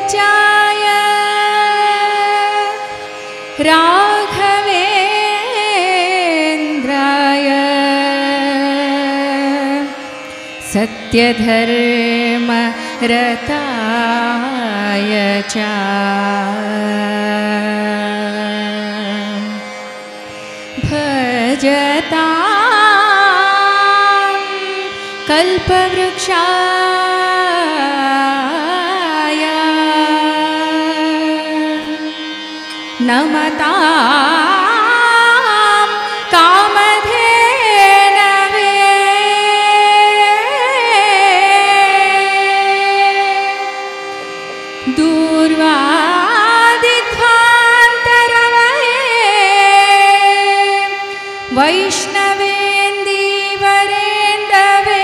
पूजाय राघवेन्द्राय सत्यधर्मरताय च भजता कल्पवृक्षाय नमता कामधेनवे दूर्वादिध्वान्तरवये वैष्णवेन्दीवरेन्दवे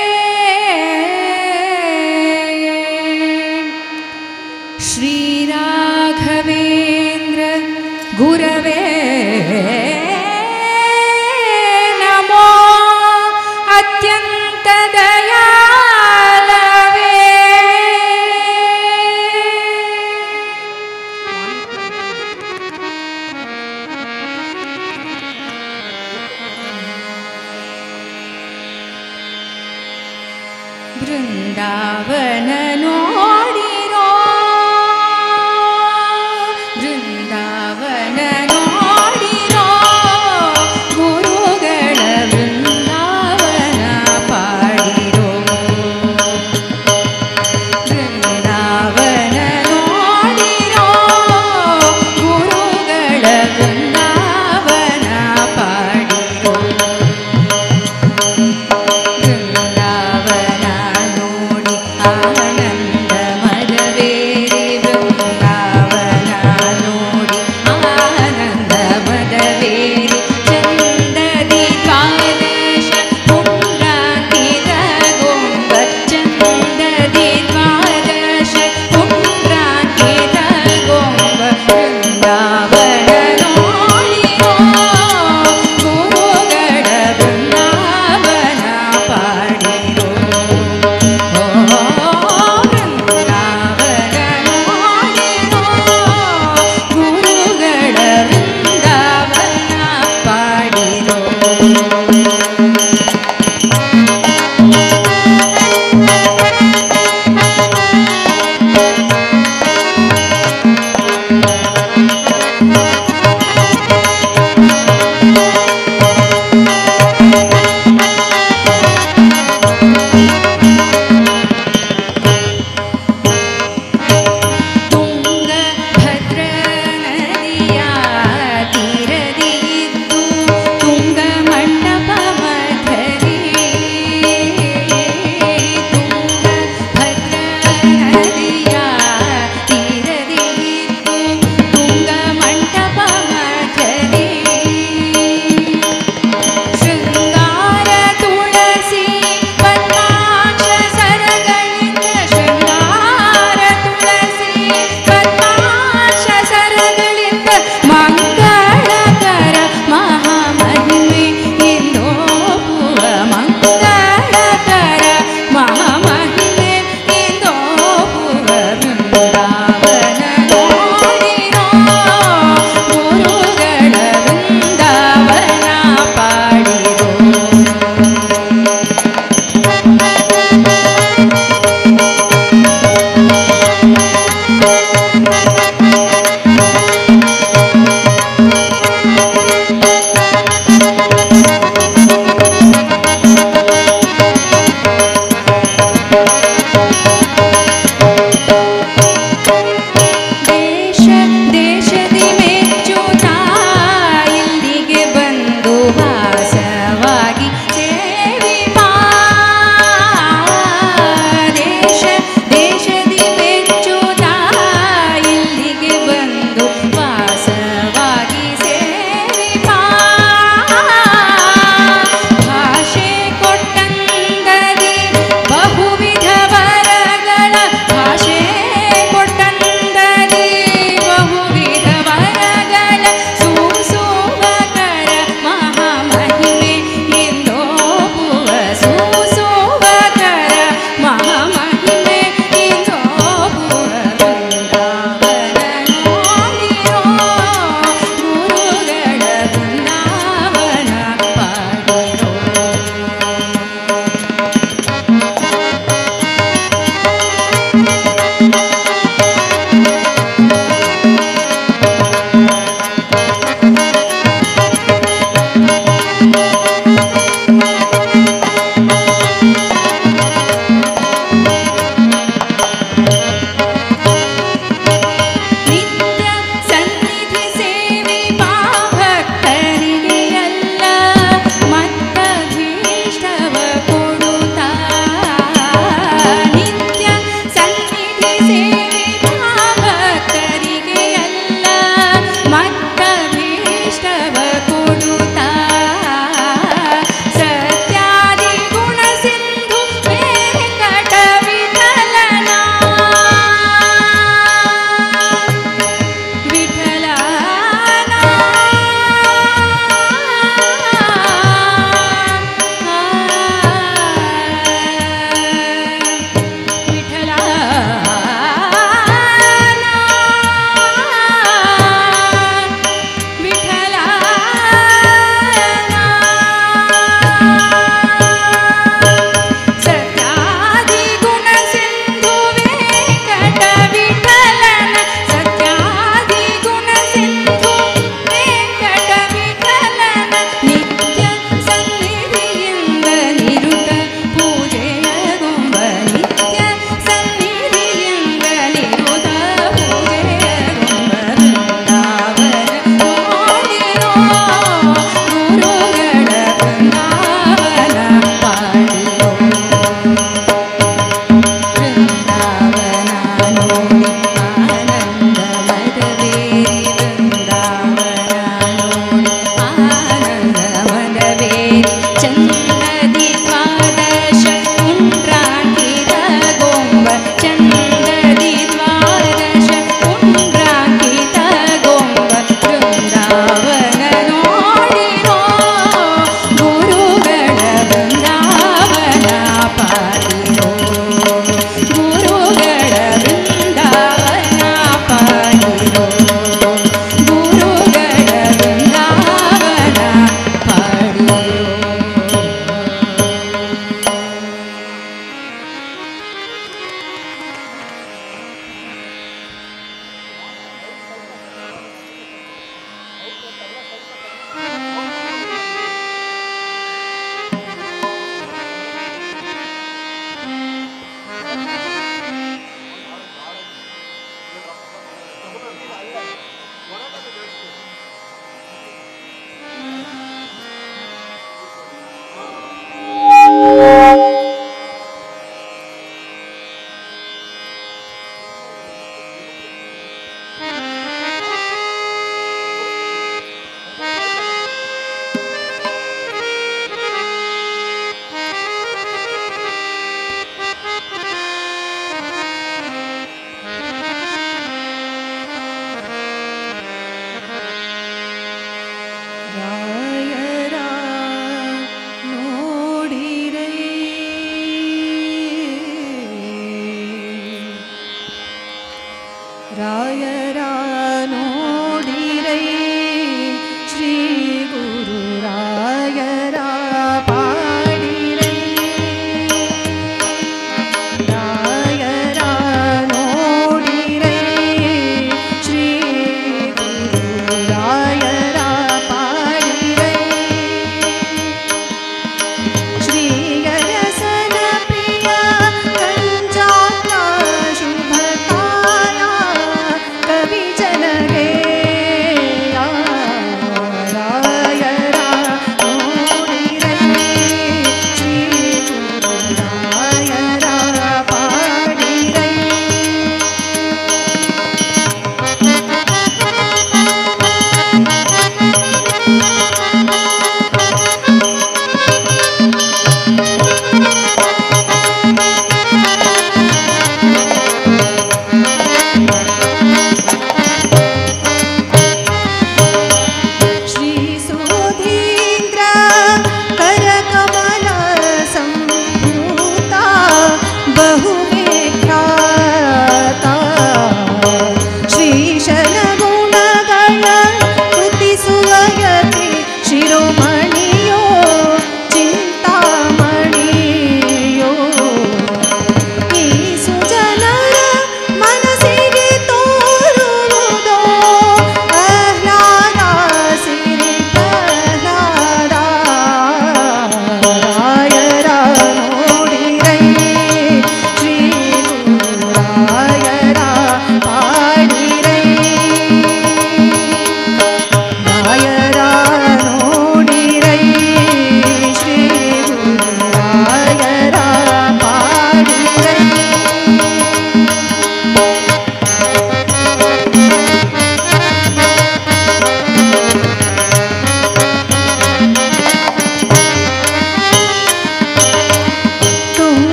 श्रीराघवेन्द्र गुरवे नमो अत्यन्तदयालवे ಬೃಂದಾವನ ನೋಡಿರೋ ಬೃಂದಾವನ ನೋಡಿರೋ ಗುರುಗಳ ಬೃಂದಾವನ ಪಾಡಿರೋ ಬೃಂದಾವನ ನೋಡಿರೋ ಗುರುಗಳ ಬೃಂದಾವನ ಪಾಡಿರೋ ಬೃಂದಾವನ ನೋಡಿ ಆನಂದ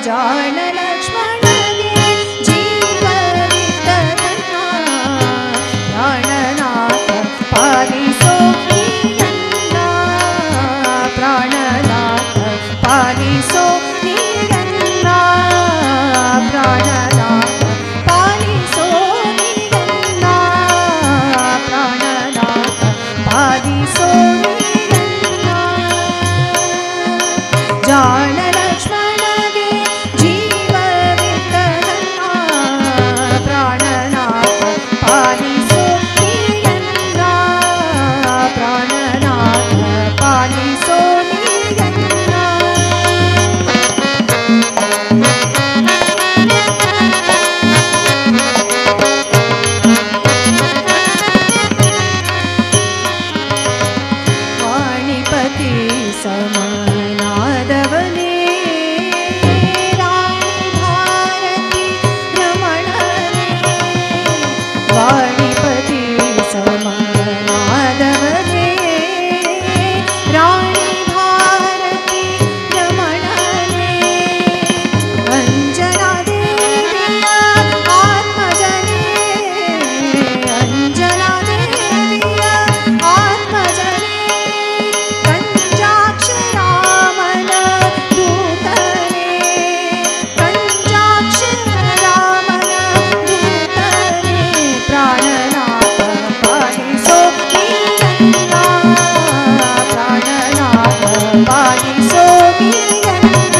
ಜಾಣ ಲಕ್ಷ್ಮಣಗೆ ಜೀವವಿದ್ದದನ್ನ ಪ್ರಾಣನಾಥ ಪಾಲಿಸೋ ನೀಯನ್ನ ಪ್ರಾಣನಾಥ ಪಾಲಿಸೋ ನೀಯನ್ನ ಪ್ರಾಣನಾಥ ಪಾಲಿಸೋ ನೀಯನ್ನ ಪ್ರಾಣನಾಥ ಪಾಲಿಸೋ ನೀಯನ್ನ ಜಾಣ ಲಕ್ಷ್ಮಣಗೆ ಜೀವವಿದ್ದದನ್ನ ಪ್ರಾಣನಾಥ ಪಾಲಿಸೋ ನೀಯನ್ನ ಪ್ರಾಣನಾಥ ಪಾಲಿಸೋ ನೀಯನ್ನ ವಾಣಿಪತಿ ಸಮನಾದವನೇ ರಾಣಿ ಭಾರತಿ ರಮಣನೇ ವಾಣಿಪತಿ ಸಮನಾದವನೇ ರಾಣಿ ಭಾರತಿ ರಮಣನೇ ಅಂಜನಾ ದೇವಿಯ ಆತ್ಮಜನೇ ಅಂಜನಾ ದೇವಿಯ ಆತ್ಮಜನೇ ಪಂಚಾಕ್ಷರಾಮನ ದೂತನೇ ಪಂಚಾಕ್ಷರಾಮನ ದೂತನೇ ಪ್ರಾಣನಾಥ ಪಾಲಿಸೋ ನೀಯನ್ನ ಪ್ರಾಣನಾಥ ಪಾಲಿಸೋ ನೀಯನ್ನ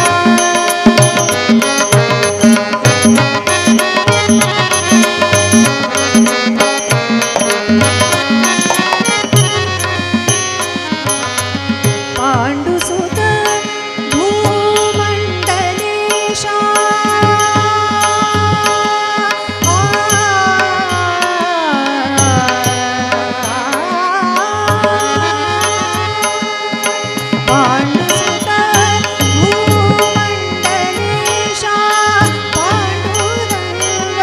पाण्डुसुत भूमण्डलेशा पाण्डुसुत भूमण्डलेशा पाण्डुरङ्ग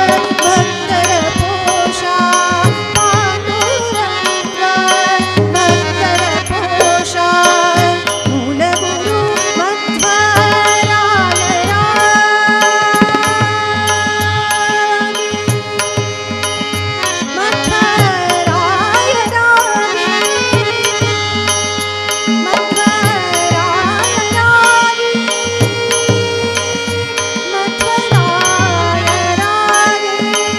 भक्तरपोषा पाण्डुरङ्ग भक्तरपोषा मूलगुरु मध्वराय मध्वराय रागे मध्वराय रागे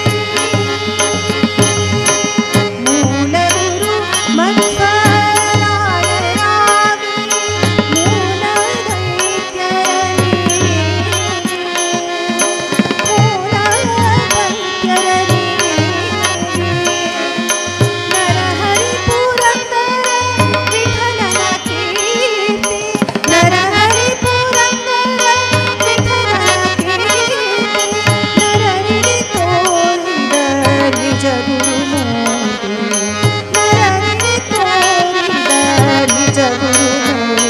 मूलगुरु मध्वराय रागे ನಿಜ ಗುರು ನರನಿಗೆ ತೋರಿದ ನಿಜ ಗುರು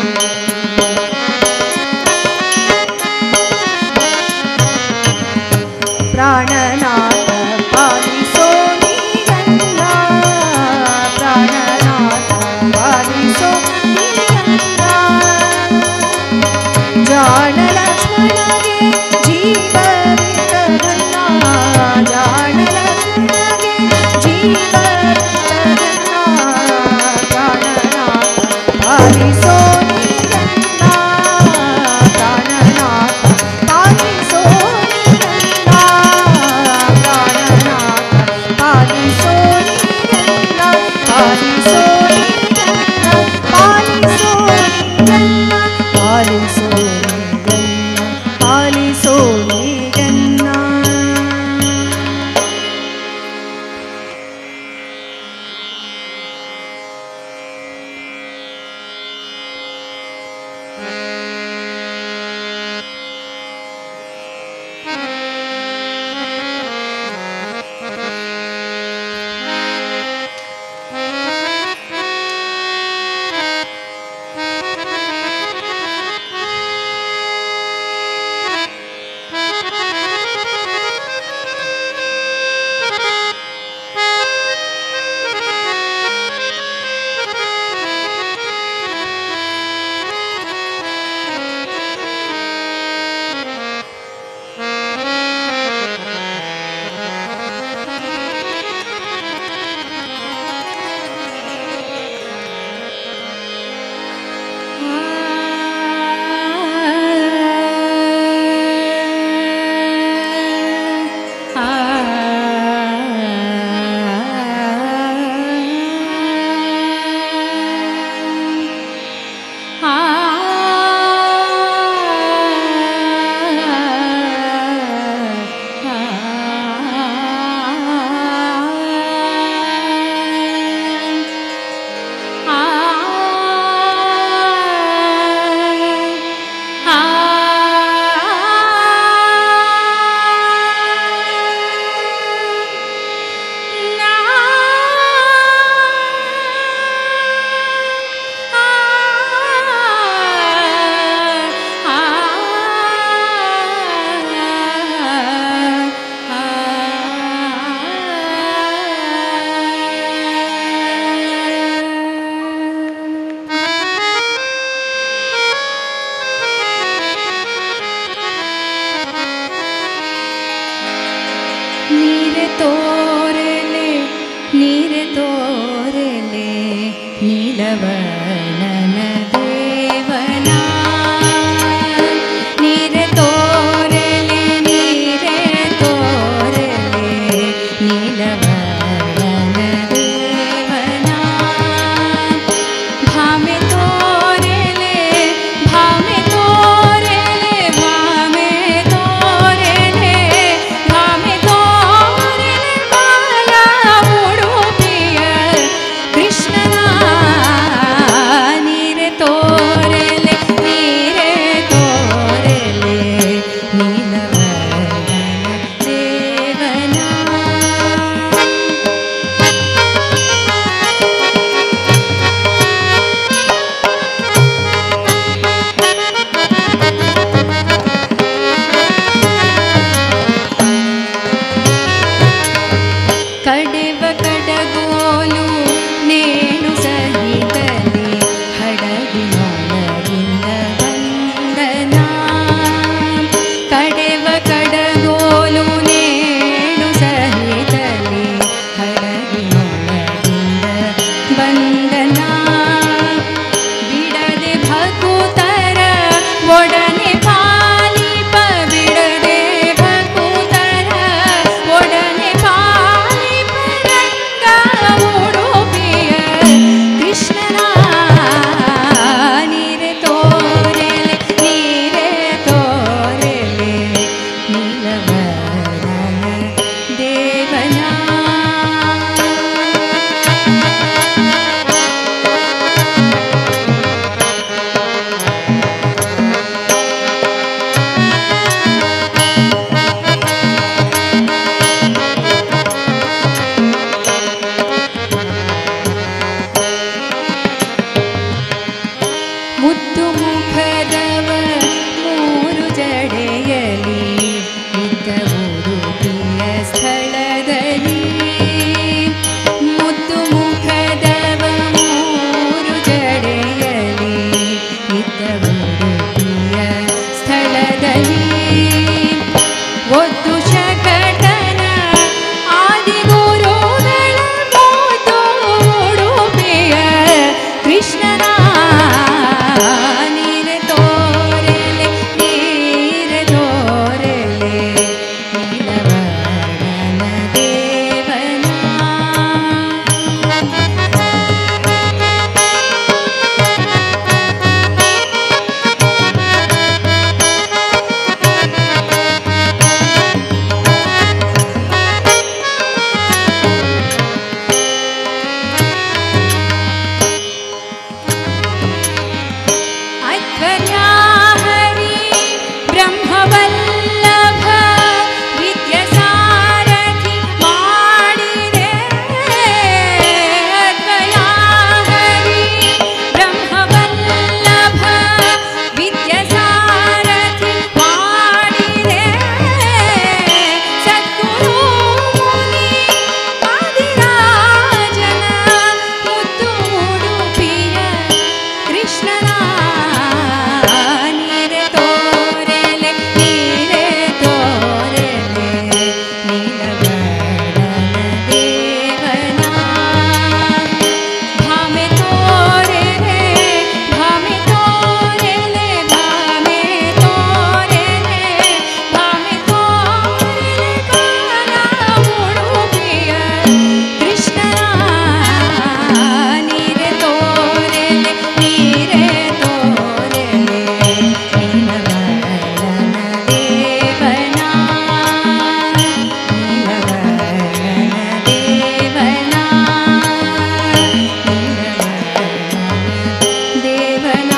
ಪ್ರಾಣನಾಥ ಪಾಲಿಸೋ ನೀಯನ್ನ ಪ್ರಾಣನಾಥ ಪಾಲಿಸೋ ನೀಯನ್ನ ಜಾಣ ಲಕ್ಷ್ಮಣಗೆ ಜೀವವಿದ್ದದನ್ನ ಜಾಣ ಲಕ್ಷ್ಮಣಗೆ ಜೀವವಿದ್ದದನ್ನ ಪ್ರಾಣನಾಥ ಪಾಲಿಸೋ ನೀಯನ್ನ ಪ್ರಾಣನಾಥ ಪಾಲಿಸೋ ನೀಯನ್ನ ಪ್ರಾಣನಾಥ ಪಾಲಿಸೋ ನೀಯನ್ನ ಪಾಲಿಸೋ ನೀಯನ್ನ ಪಾಲಿಸೋ ನೀಯನ್ನ ಪಾಲಿಸೋ ನೀಯನ್ನ ಪಾಲಿಸೋ ನೀಯನ್ನ ಮುದ್ದು ಮುಖದವ ಮೂರು ಜಡೆಯಲಿ ಇದ್ದ ಉಡುಪಿಯ ಸ್ಥಳದಲ್ಲಿ ಮುದ್ದು ಮುಖದವ ಮೂರು ಜಡೆಯಲಿ ಇದ್ದ ಉಡುಪಿಯ ಸ್ಥಳದಲ್ಲಿ ಒದ್ದು ಶಕಟನ ಆದಿಗುರುಗಳ ಮೋದು ಉಡುಪಿಯ ಕೃಷ್ಣನ ನೀರೆ ತೋರೆಲೆ ನೀರೆ ತೋರೆಲೆ ನೀಲವರ್ಣನ ದೇವನ अध्वर्याहरि ब्रह्मवल्लभ विद्यसारथि माडिरे अध्वर्याहरि ब्रह्मवल्लभ विद्यसारथि माडिरे सद्गुरु मुनि ಆದಿರಾಜನ ಮುದ್ದು ಉಡುಪಿಯ ಕೃಷ್ಣನ ನೀರೆ ತೋರೆಲೆ ನೀರೆ ತೋರೆಲೆ ನೀಲವರ್ಣನ ದೇವನ ಭಾಮೆ ತೋರೆಲೆ ಭಾಮೆ ತೋರೆಲೆ ಭಾಮೆ ತೋರೆಲೆ ಭಾಮೆ ತೋರೆಲೆ ಕಾಲ ಉಡುಪಿಯ ಕೃಷ್ಣನ ನೀರೆ ತೋರೆಲೆ ನೀರೆ ತೋರೆಲೆ ನೀಲವರ್ಣನ ದೇವನ ನೀಲವರ್ಣನ ದೇವನ ನೀಲವರ್ಣನ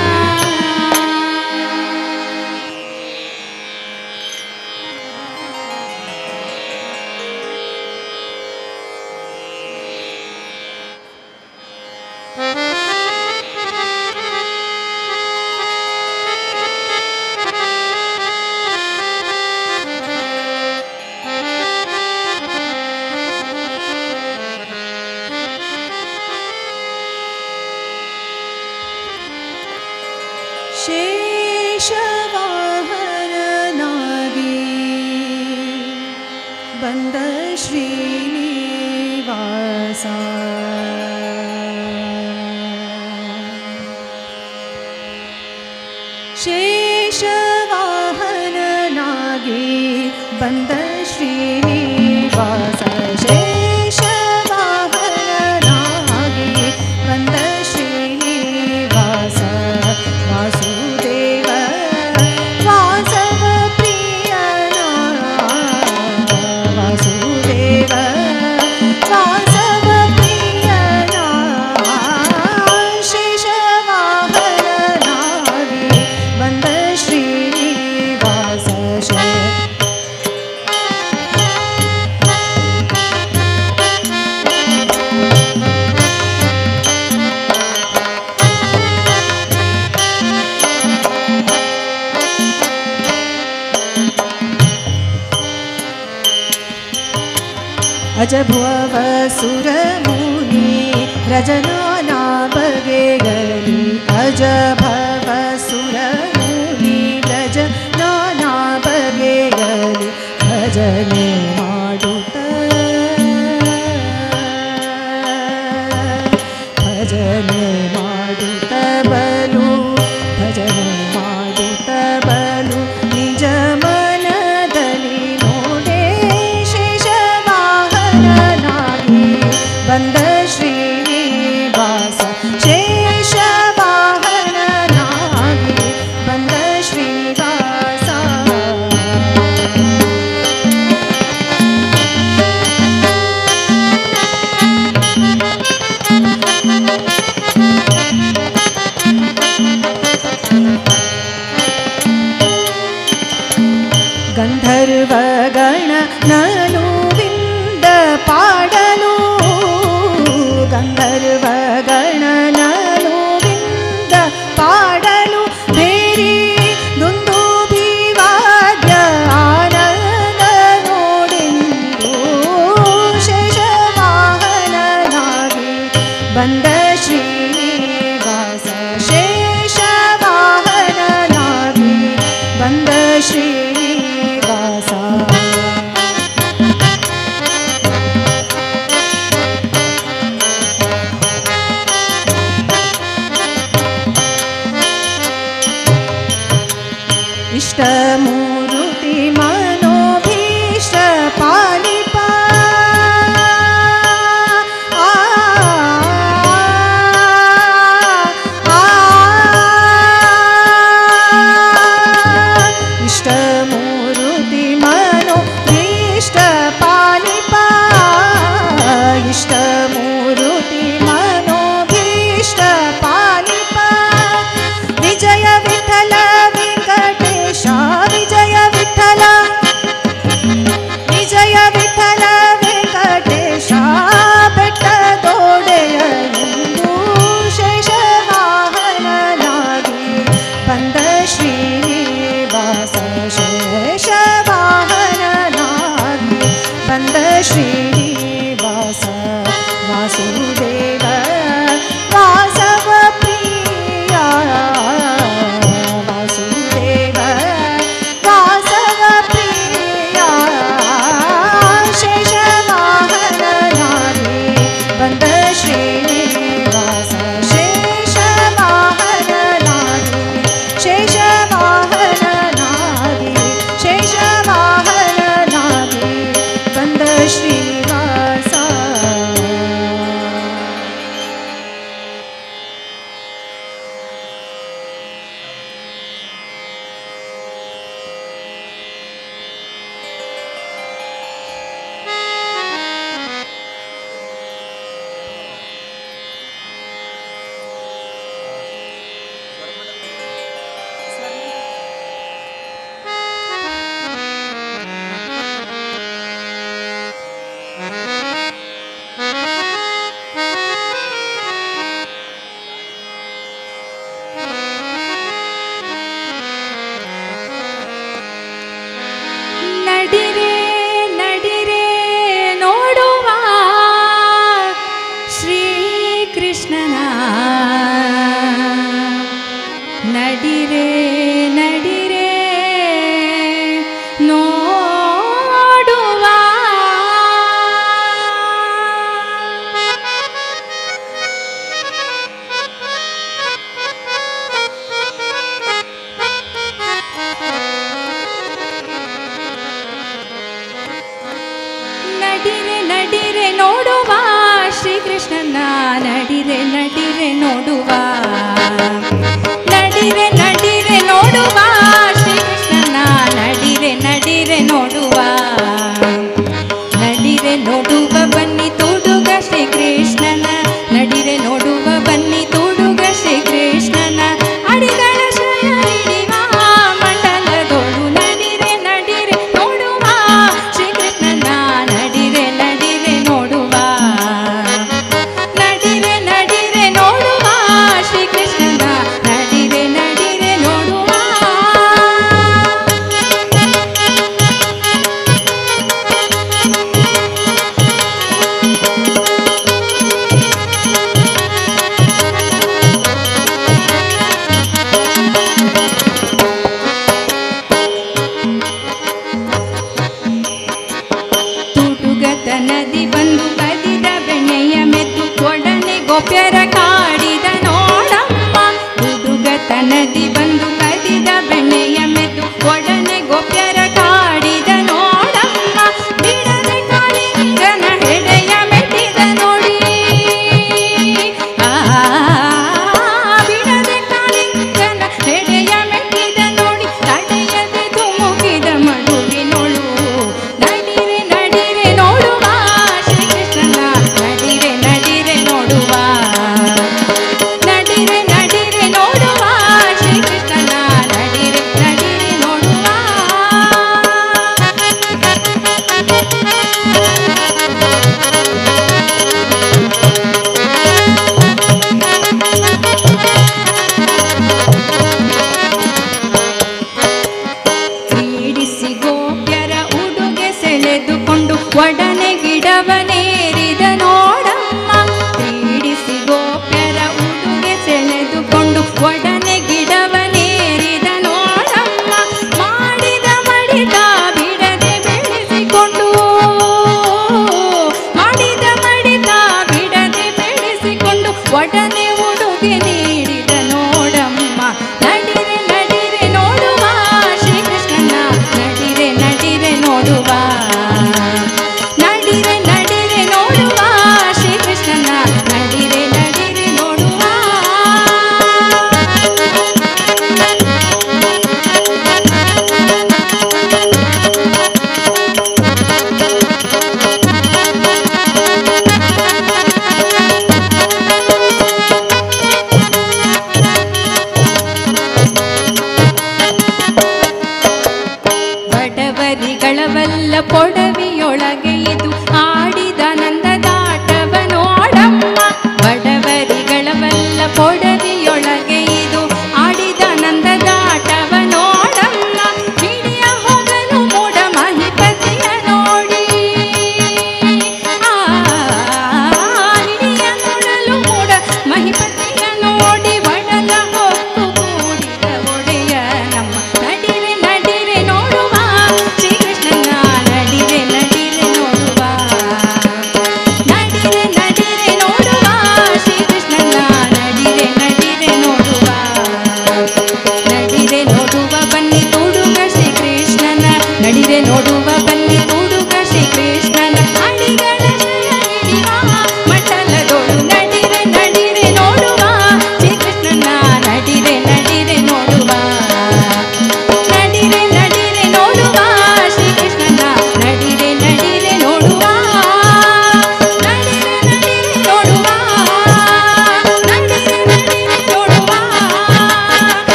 ದೇವನ ಶೇಷವಾಹನನಾಗಿ ಬಂದ ಶ್ರೀನಿವಾಸ ಶೇಷವಾಹನನಾಗಿ ಬಂದ ಶ್ರೀನಿವಾಸ ಶೇಷವಾಹನನಾಗಿ ಬಂದ ಶ್ರೀನಿವಾಸ ವಾಸುದೇವ ವಾಸವ ಪ್ರಿಯನ ವಾಸುದೇವ ವಾಸವ ಪ್ರಿಯನ ಶೇಷವಾಹನನಾಗಿ ಬಂದ ಶ್ರೀನಿವಾಸ ಶೇ ಅಜಭುವ ಸುರಮುನಿ ರಜನಾನಾ ಬಗೆಗಲಿ ಅಜಭವ ಸುರಮುನಿ ರಜನಾನಾ ಬಗೆಗಲಿ ಭಜನೆ ಮಾಡುತ್ತ ಭಜನೆ ಮಾಡುತ್ತ ಬಲು ಭಜನೆ ಮಾಡುತ್ತ ಬಲು ನಿಜ ಮನದಲ್ಲಿ ನೋಡೆ ಶೇಷವಾಹನನಾಗಿ ಬಂದ ಶ್ರೀನಿವಾಸ ಶೇಷವಾಹನನಾಗಿ इष्टमूरुति मनोभीष्ट पालिपा आ, आ, इष्टमूरुति मनोभीष्ट पालिपा इष्टमूरुति मनोभीष्ट पालिपा विजय विठ्ठल वेङ्कटेश विजय विठ्ठल विजय विठ्ठल ವೆಂಕಟೇಶ ಬೆಟ್ಟದೋಡೆಯರೆಂದು ಶೇಷವಾಹನನಾಗಿ ಬಂದ ಶ್ರೀನಿವಾಸ ಶೇಷವಾಹನನಾಗಿ ಬಂದ ಶ್ರೀನಿವಾಸ ವಾಸುದೇವ ವಾಸವ ಪ್ರಿಯ ವಾಸುದೇವ ವಾಸವ ಪ್ರಿಯ ಶೇಷವಾಹನನಾಗಿ ಬಂದ ಶ್ರೀನಿವಾಸ ಶೇಷವಾಹನನಾಗಿ ಶೇಷವಾಹನನಾಗಿ ಶೇಷವಾಹನನಾಗಿ ಬಂದ ಶ್ರೀನಿವಾಸ ನಡಿರೆ ನಡಿರೆ ನೋಡುವ ಶ್ರೀಕೃಷ್ಣನ ನಡಿರೆ ನಡಿರೆ ನೋಡುವ ನಡಿರೆ ನಡಿರೆ ನೋಡುವ ಶ್ರೀಕೃಷ್ಣನ ನಡಿರೆ ನಡಿರೆ ನೋಡುವ ನಡಿರೆ ನಡಿರೆ ನೋಡುವ ಶ್ರೀಕೃಷ್ಣನ ನಡಿರೆ ನಡಿರೆ ನೋಡುವ ನಡಿರೆ ನೋಡುವ ಬನ್ನಿ ತೋಡುಗ ಶ್ರೀಕೃಷ್ಣನ ನಡಿರೆ ನೋಡುವ ಬನ್ನಿ ತೋಡುಗ ಶ್ರೀಕೃಷ್ಣನ ಅಡಿಗಳ ಶಯ ಹಿಡಿವ ಮಂಡಲದೋಡು ನಡಿರೆ ನಡಿರೆ ನೋಡುವ ಶ್ರೀಕೃಷ್ಣನ ನಡಿರೆ ನಡಿರೆ ನೋಡುವ ನಡಿರೆ ನಡಿರೆ ನೋಡುವ ಶ್ರೀಕೃಷ್ಣನ ನಡಿರೆ ನಡಿರೆ ನೋಡುವ ತುಡುಗತ ನದಿ ಬಂದು ಕದಿದ ಬೆಣ್ಣೆಯ ಮೆದ್ದು ಒಡನೆ ಗೋಪ್ಯರ ಕಾಡಿದ ನೋಡಮ್ಮ ತುಡುಗತ ನದಿ ಬಂದು ಕದಿದ ಬೆಣ್ಣೆಯ ಮೆದ್ದು ಒಡನೆ ಗೋಪ್ಯರ ಕಾಡಿದ ನೋಡಮ್ಮ ಬಿಡದೆ ಕಾಳಿಂಗನ ಹೆಡೆಯ ಮೆಟ್ಟಿದ ನೋಡಿ ಆ ಬಿಡದೆ ಕಾಳಿಂಗನ ಹೆಡೆಯ ಮೆಟ್ಟಿದ ನೋಡಿ ತಡೆಯದೆ ಧುಮುಕಿದ ಮಡುವಿನೊಳು ನಡಿರೆ ನಡಿರೆ ನೋಡುವ ಶ್ರೀಕೃಷ್ಣನ ನಡಿರೆ ನಡಿರೆ ನೋಡುವ ನಡಿರೆ ನಡಿರೆ ನೋಡುವ ಶ್ರೀಕೃಷ್ಣನ ನಡಿರೆ ನಡಿರೆ ನೋಡುವ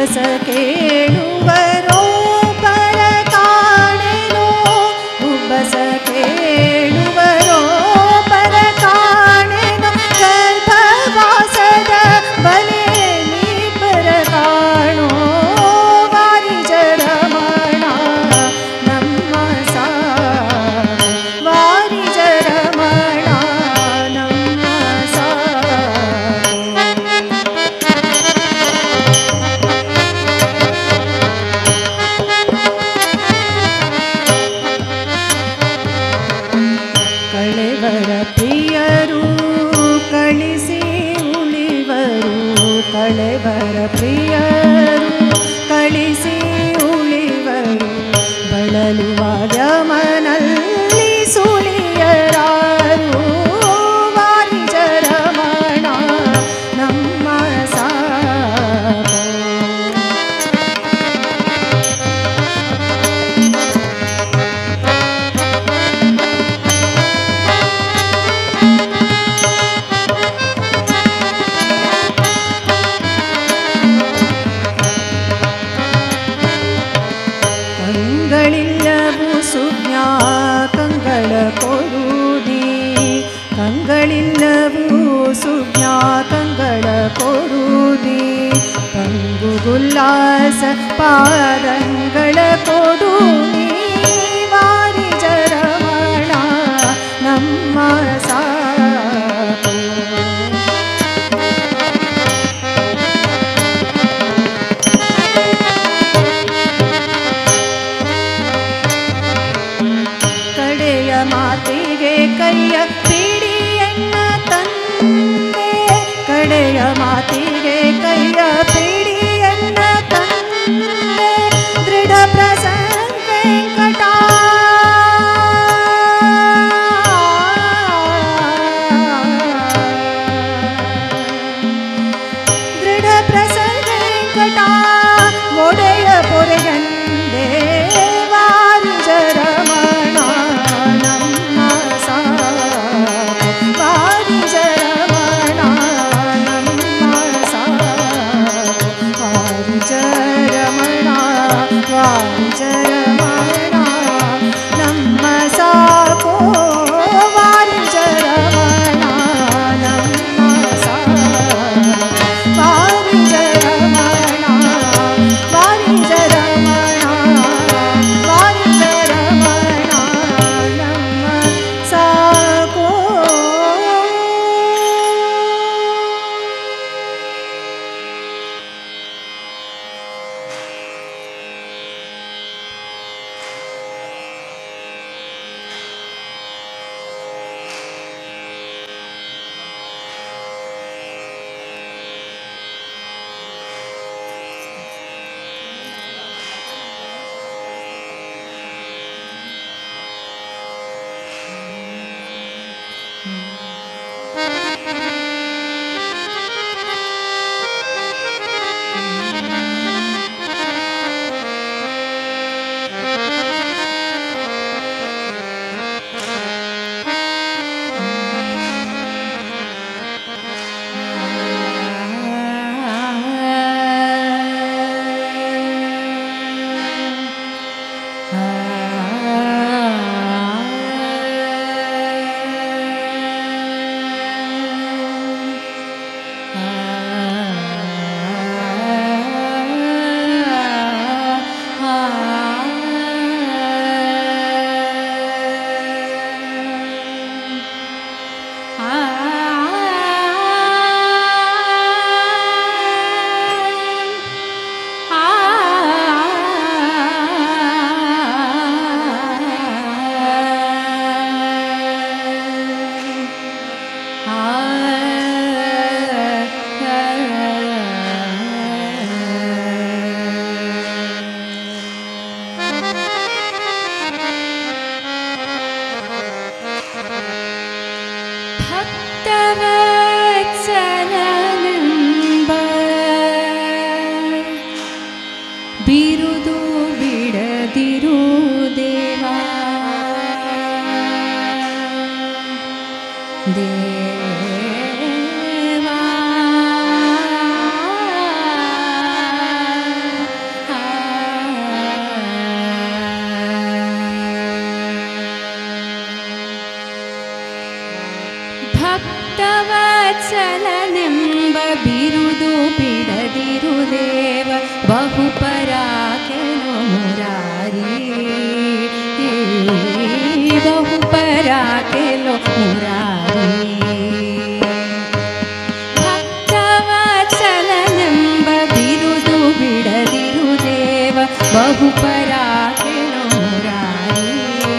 ಉಬ್ಬಸ ಕೇಳುವರೋ ಪರ ಕಾಣೆನೋ ಉಬ್ಬಸ ಕೇಳುವರೋ ಪರ ಕಾಣೆನೋ ಗರ್ಭವಾಸದ ಬಲೆ ನೀ ಪರ ಕಾಣೋ ವಾರಿಜರಮಣ ನಮ್ಮ ಸಾ ವಾರಿಜರಮಣ ನಮ್ಮ ಸಾ ಕಳೆವರ ಪ್ರಿಯರು ಕಳಿಸಿ ಉಳಿವರು ಕಳೆವರ ಪ್ರಿಯರು ಕಳಿಸಿ ಉಳಿವರು ಬಳಲುವ ಯಮನಲ್ಲಿ ಸುಳಿಯರಾರು ವಾರಿಜರಮಣ ನಮ್ಮ ಸಾಗೋ ಕಂಗಳಿಲ್ಲವು ಸುಜ್ಞಾ ಕಂಗಳ ಕೊಡುದಿ ಕಂಗಳಿಲ್ಲವು ಸುಜ್ಞಾ ಕಂಗಳ ಕೊಡುದಿ ಕಂಗುಗುಲ್ಲಾಸ ಪಾದಂಗಳ ಕೊಡುದಿ ವಾರಿಜರಮಣ ನಮ್ಮ ಸಾಕು ಕಡೆಯ ಮಾತಿಗೆ ಕೈಯ ಪಿಡಿಯನ್ನ ತಂದೆ ಕಡೆಯ ಮಾತಿಗೆ ಕೈಯ ಪಿಡಿಯನ್ನ ತಂದೆ ದೃಢ ಪ್ರಸನ್ನ ವೆಂಕಟ ದೃಢ ಪ್ರಸನ್ನ ವೆಂಕಟ ಒಡೆಯ ಪೊರೆಗಂದೆ ವಾರಿಜರಮಣ ನಮ್ಮ ಸಾಕು ವಾರಿಜರಮಣ ನಮ್ಮ ಬಹುಪರಾ ಕೆಲೋ ಮುರಾರಿ ಬಹುಪರಾ ಕೆಲೋ ಮುರಾರಿ ಭಕ್ತವತ್ಸಲನೆಂಬ ಬಿರುದು ಬಿಡದಿರು ದೇವ ಬಹುಪರಾ ಕೆಲೋ ಮುರಾರಿ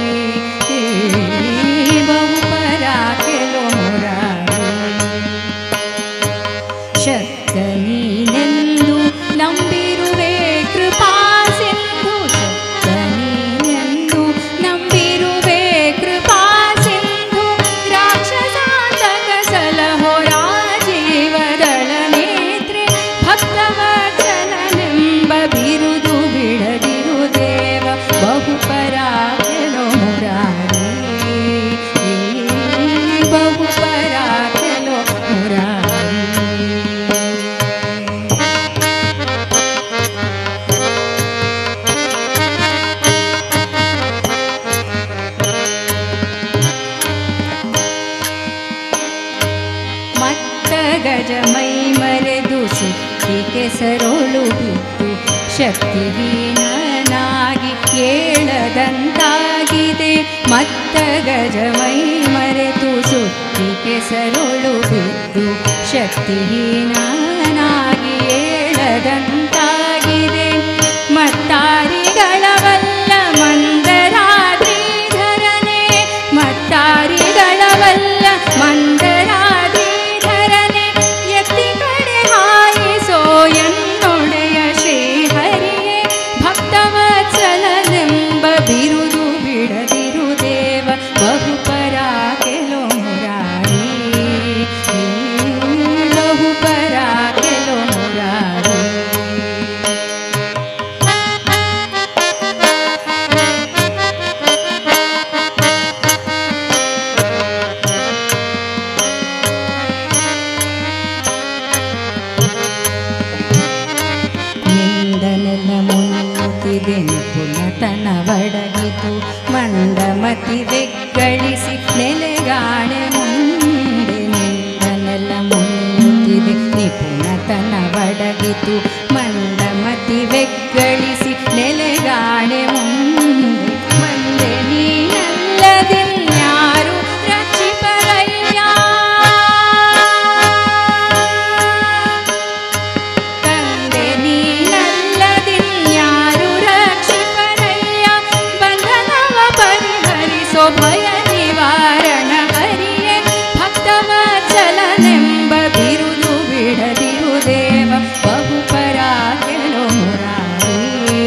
ಬಹುಪರಾ ಕೆಲೋ ಮುರಾರಿ ಶಕ್ತ ನೀನೆಂದು ನಂಬಿರುವೆ ಕೃಪಾ ಸಿಂಧು ಶಕ್ತ ನೀನೆಂದು ನಂಬಿರುವೆ ಕೃಪಾ ಸಿಂಧು ರಾಕ್ಷಸಾಂತಕ ಸಲಹೋ ರಾಜೀವದಳ ನೇತ್ರೆ ಭಕ್ತವತ್ಸಲನೆಂಬ ಬಿರುದು ಬಿಡದಿರು ದೇವ ಬಹುಪರಾ ಕೆಲೋ ಮುರಾರಿ ಬಹುಪರಾ ಕೆಲೋ ಮುರಾರಿ ಮತ್ತ ಗಜ ಮೈ ಮರೆದು ಸುತ್ತಿ ಕೆಸರೋಳು ಬಿದ್ದು ಶಕ್ತಿಹೀನನಾಗಿ ಏಳದಂತಾಗಿದೆ ಮತ್ತ ಗಜ ಮೈ ಮರೆತು ಸುತ್ತಿ ಕೆಸರೋಳು ಬಿದ್ದು ಶಕ್ತಿಹೀನನಾಗಿ ಏಳದಂತಾಗಿದೆ ಮತ್ತಾರಿಗಳವಲ್ಲ ಮಂದರಾದ್ರಿಧರನೆ ಮತ್ತಾರಿಗಳವಲ್ಲ ಮಂದರಾದ್ರಿಧರನೆ ಎತ್ತಿ ಕಡೆ ಹಾಯಿಸೋ ಎನ್ನೊಡೆಯ ಶ್ರೀಹರಿಯೇ ಭಕ್ತವತ್ಸಲನೆಂಬ ಬಿರುದು ಬಿಡದಿರು ದೇವ ಬಹುಪರಾ ಕೆಲೋ ಮುರಾರಿ ಬಹುಪರಾ ಕೆಲೋ ಮುರಾರಿ ನಿಂದನೆಲ್ಲ ಮುನ್ನುತ್ತಿದೆ ನಿಪುಣತನ ಒಡಗಿತು ಮಂದಮತಿ ಬೆಗ್ಗಳಿಸಿ ನೆಲೆಗಾಣೆ ಮುಂದೆ ನಿಂದನೆಲ್ಲ ಮುನ್ನುತ್ತಿದೆ ನಿಪುಣತನ ಒಡಗಿತು ಮಂದಮತಿ ಬೆಗ್ಗಳಿಸಿ ನೆಲೆಗಾಣೆ ಮುಂದೆ ಮುಂದೆ ನೀನಲ್ಲದಿನ್ಯಾರು ರಕ್ಷಿಪರಯ್ಯ ತಂದೆ ನೀನಲ್ಲದಿನ್ಯಾರು ರಕ್ಷಿಪರಯ್ಯ ಬಂಧನವ ಪರಿಹರಿಸೋ ಭಯ ನಿವಾರಣ ಹರಿಯೇ ಭಕ್ತವತ್ಸಲನೆಂಬ ಬಿರುದು ಬಿಡದಿರು ದೇವ ಬಹುಪರಾ ಕೆಲೋ ಮುರಾರಿ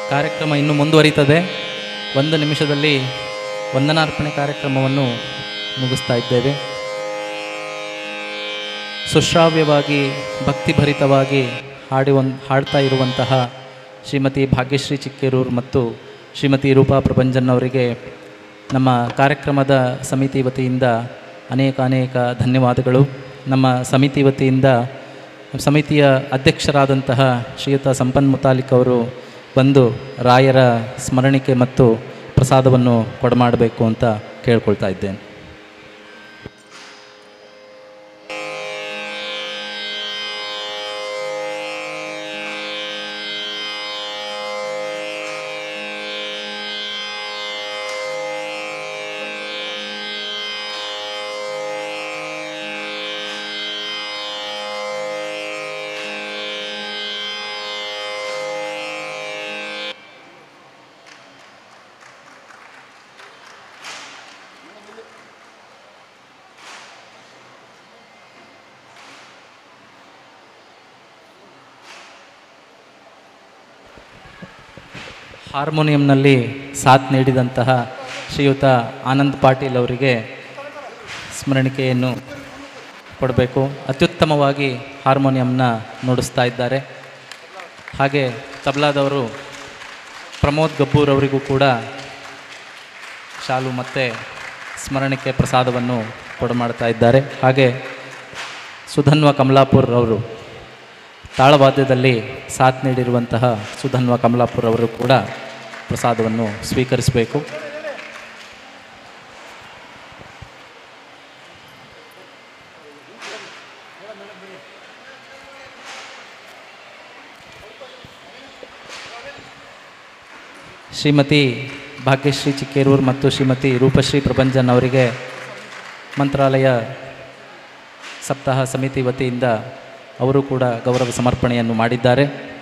ಕಾರ್ಯಕ್ರಮ ಇನ್ನೂ ಮುಂದುವರಿತದೆ ಒಂದು ನಿಮಿಷದಲ್ಲಿ ವಂದನಾರ್ಪಣೆ ಕಾರ್ಯಕ್ರಮವನ್ನು ಮುಗಿಸ್ತಾ ಇದ್ದೇವೆ ಸುಶ್ರಾವ್ಯವಾಗಿ ಭಕ್ತಿಭರಿತವಾಗಿ ಹಾಡಿ ಒಂದು ಹಾಡ್ತಾ ಇರುವಂತಹ ಶ್ರೀಮತಿ ಭಾಗ್ಯಶ್ರೀ ಚಿಕ್ಕೇರೂರು ಮತ್ತು ಶ್ರೀಮತಿ ರೂಪಾ ಪ್ರಭಂಜನ್ ಅವರಿಗೆ ನಮ್ಮ ಕಾರ್ಯಕ್ರಮದ ಸಮಿತಿ ವತಿಯಿಂದ ಅನೇಕ ಅನೇಕ ಧನ್ಯವಾದಗಳು ನಮ್ಮ ಸಮಿತಿ ವತಿಯಿಂದ ಸಮಿತಿಯ ಅಧ್ಯಕ್ಷರಾದಂತಹ ಶ್ರೀಯುತ ಸಂಪನ್ ಮುತಾಲಿಕ್ ಅವರು ಬಂದು ರಾಯರ ಸ್ಮರಣಿಕೆ ಮತ್ತು ಪ್ರಸಾದವನ್ನು ಕೊಡಮಾಡಬೇಕು ಅಂತ ಕೇಳ್ಕೊಳ್ತಾ ಇದ್ದೇನೆ ಹಾರ್ಮೋನಿಯಂನಲ್ಲಿ ಸಾಥ್ ನೀಡಿದಂತಹ ಶ್ರೀಯುತ ಆನಂದ್ ಪಾಟೀಲ್ ಅವರಿಗೆ ಸ್ಮರಣಿಕೆಯನ್ನು ಕೊಡಬೇಕು ಅತ್ಯುತ್ತಮವಾಗಿ ಹಾರ್ಮೋನಿಯಂನ ನುಡಿಸ್ತಾ ಇದ್ದಾರೆ ಹಾಗೆ ತಬ್ಲಾದವರು ಪ್ರಮೋದ್ ಗಬ್ಬೂರ್ ಅವರಿಗೂ ಕೂಡ ಶಾಲು ಮತ್ತು ಸ್ಮರಣಿಕೆ ಪ್ರಸಾದವನ್ನು ಕೊಡಮಾಡ್ತಾ ಇದ್ದಾರೆ ಹಾಗೆ ಸುಧನ್ವ ಕಮಲಾಪುರ್ ಅವರು ತಾಳವಾದ್ಯದಲ್ಲಿ ಸಾಥ್ ನೀಡಿರುವಂತಹ ಸುಧನ್ವ ಕಮಲಾಪುರ್ ಅವರು ಕೂಡ ಪ್ರಸಾದವನ್ನು ಸ್ವೀಕರಿಸಬೇಕು ಶ್ರೀಮತಿ ಭಾಗ್ಯಶ್ರೀ ಚಿಕ್ಕೇರೂರು ಮತ್ತು ಶ್ರೀಮತಿ ರೂಪಶ್ರೀ ಪ್ರಭಂಜನ್ ಅವರಿಗೆ ಮಂತ್ರಾಲಯ ಸಪ್ತಾಹ ಸಮಿತಿ ವತಿಯಿಂದ ಅವರು ಕೂಡ ಗೌರವ ಸಮರ್ಪಣೆಯನ್ನು ಮಾಡಿದ್ದಾರೆ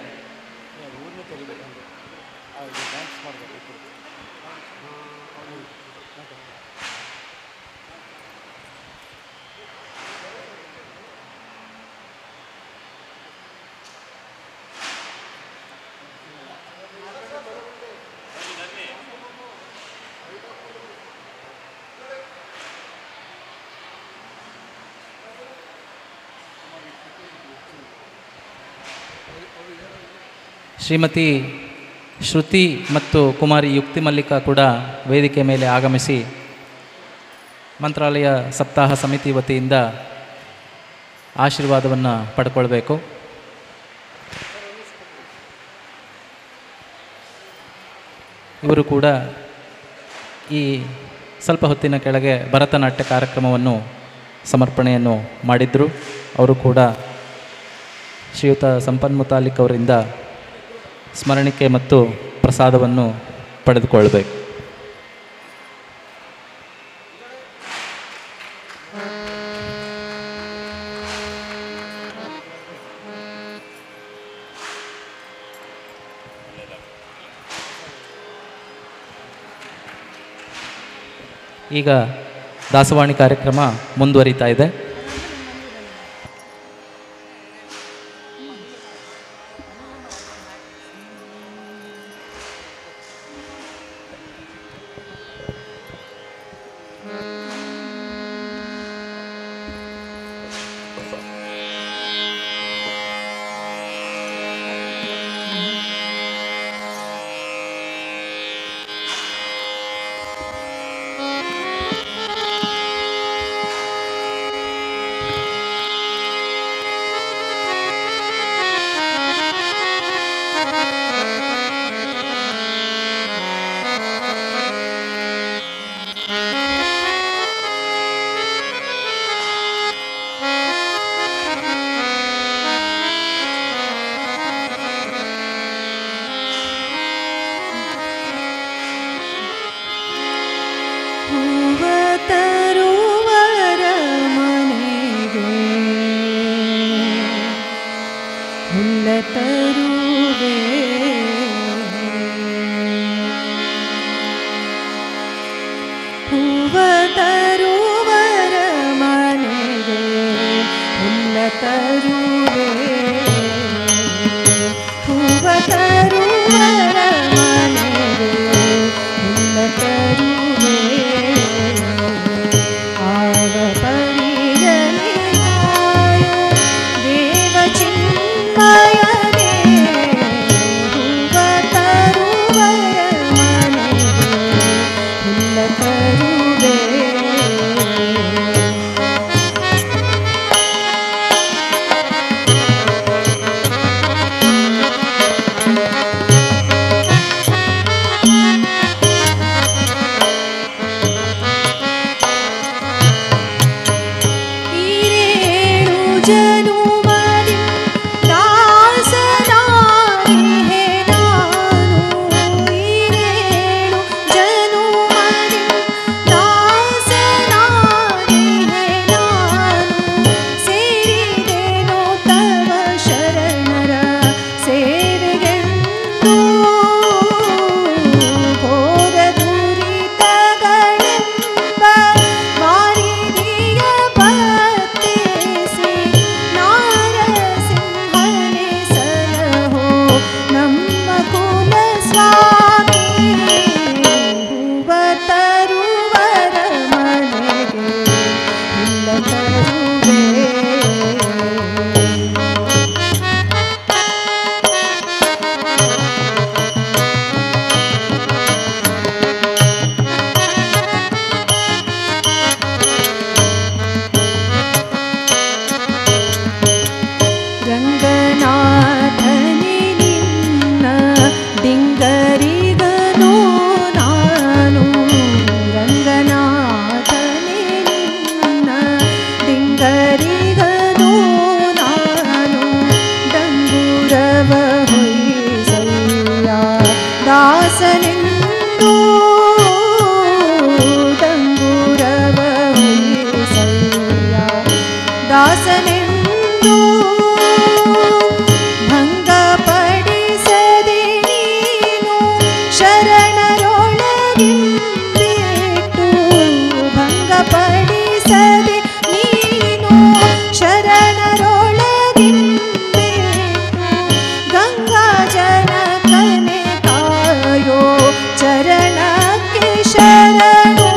ಶ್ರೀಮತಿ ಶ್ರುತಿ ಮತ್ತು ಕುಮಾರಿ ಯುಕ್ತಿ ಮಲ್ಲಿಕಾ ಕೂಡ ವೇದಿಕೆ ಮೇಲೆ ಆಗಮಿಸಿ ಮಂತ್ರಾಲಯ ಸಪ್ತಾಹ ಸಮಿತಿ ವತಿಯಿಂದ ಆಶೀರ್ವಾದವನ್ನು ಪಡ್ಕೊಳ್ಬೇಕು ಇವರು ಕೂಡ ಈ ಸ್ವಲ್ಪ ಹೊತ್ತಿನ ಕೆಳಗೆ ಭರತನಾಟ್ಯ ಕಾರ್ಯಕ್ರಮವನ್ನು ಸಮರ್ಪಣೆಯನ್ನು ಮಾಡಿದ್ರು ಅವರು ಕೂಡ ಶ್ರೀಯುತ ಸಂಪನ್ ಮುತಾಲಿಕ್ ಅವರಿಂದ ಸ್ಮರಣಿಕೆ ಮತ್ತು ಪ್ರಸಾದವನ್ನು ಪಡೆದುಕೊಳ್ಳಬೇಕು ಈಗ ದಾಸವಾಣಿ ಕಾರ್ಯಕ್ರಮ ಮುಂದುವರಿತಾ ಇದೆ ತರುವೆ ರಂಗನಾಥನಿ ನಿನ್ನ ಡಿಂಗರಿಗನು ನಾನು ರಂಗನಾಥನಿ ನಿನ್ನ ಡಿಂಗರಿಗನು ನಾನು ಡಂಗುರವ ಹೊಯ್ಸಯ್ಯ ದಾಸನೆಂದು ಡಂಗುರವ ಹೊಯ್ಸಯ್ಯ ದಾಸನೆಂದು ಭಂಗಪಡಿಸದೆ ನೀನು ಶರಣರೊಳಗಿಂಬಿಟ್ಟು ಭಂಗಪಡಿಸದೆ ನೀನು ಶರಣರೊಳಗಿಂಬಿಟ್ಟು ಗಂಗಾ ಜನಕನೆ ಕಾಯೋ ಚರಣಕ್ಕೆ ಶರಣು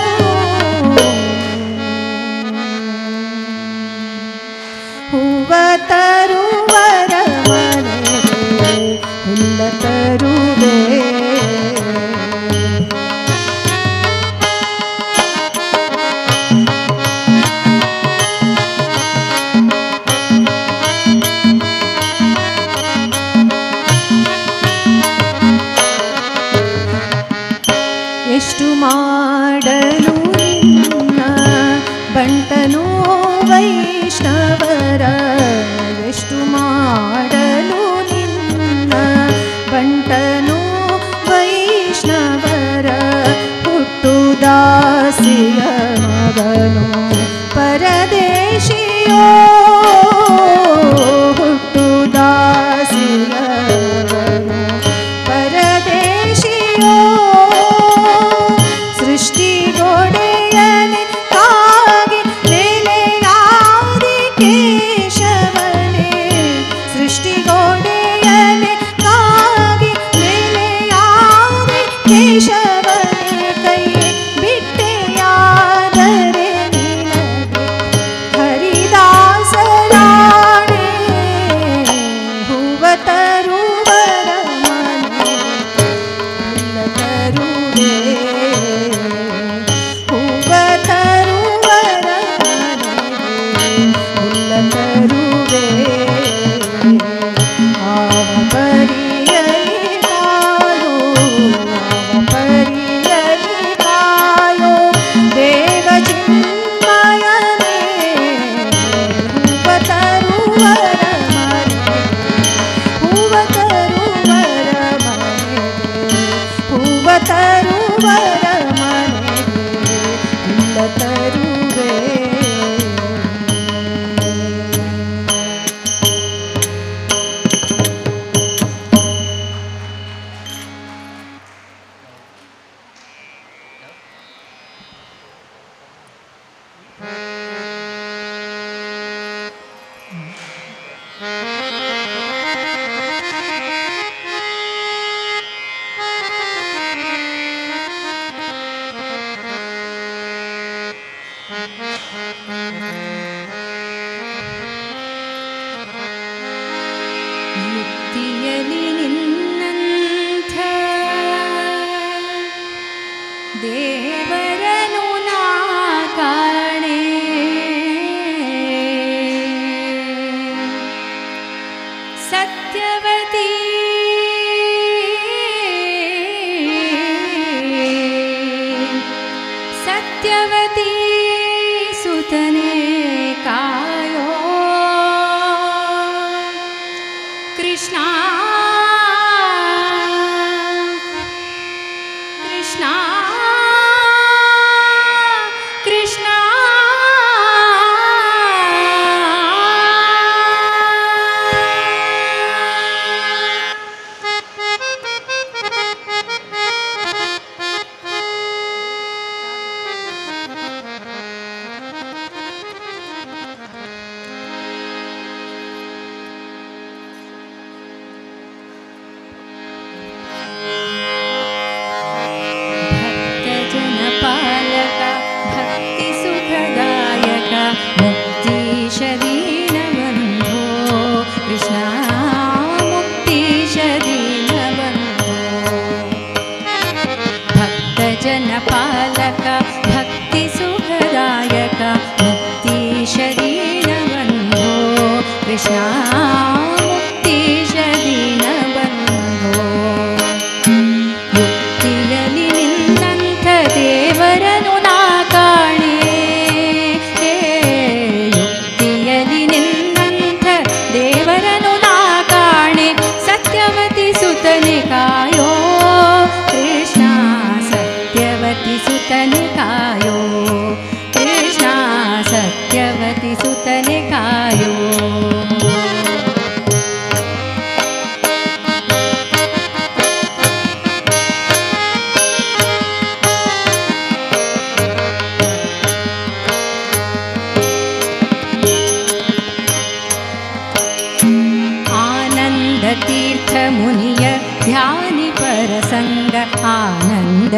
ಹೂವ ತರುವರ ಮನೆಗೆ ಹುಲ್ಲ ತರುವೆ ಎಷ್ಟು ಮಾಡಲು ನಿನ್ನ ಬಂಟನು ವೈಷ್ಣವರ ಎಷ್ಟು ಮಾಡಲು ನಿನ್ನ ಬಂಟನು ವೈಷ್ಣವರ ಹುಟ್ಟು ದಾಸಿಯ ಮಗನು ಪರದೇಶಿಯೋ ಹುಟ್ಟು ದಾಸಿಯ ಮಗನು ಪರದೇಶಿಯೋ ಸೃಷ್ಟಿಗೊಡೆಯನೆ ಕಾಗಿ ನೆಲೆಯಾದಿ ಕೇಶವನೇ ಸೃಷ್ಟಿಗೊಡೆಯನೆ ಕಾಗಿ ನೆಲೆಯಾದಿ ಕೇಶವನೇ ಕೈ ಬಿಟ್ಟೆಯಾದರೆ ನಿನಗೆ ಹರಿದಾಸ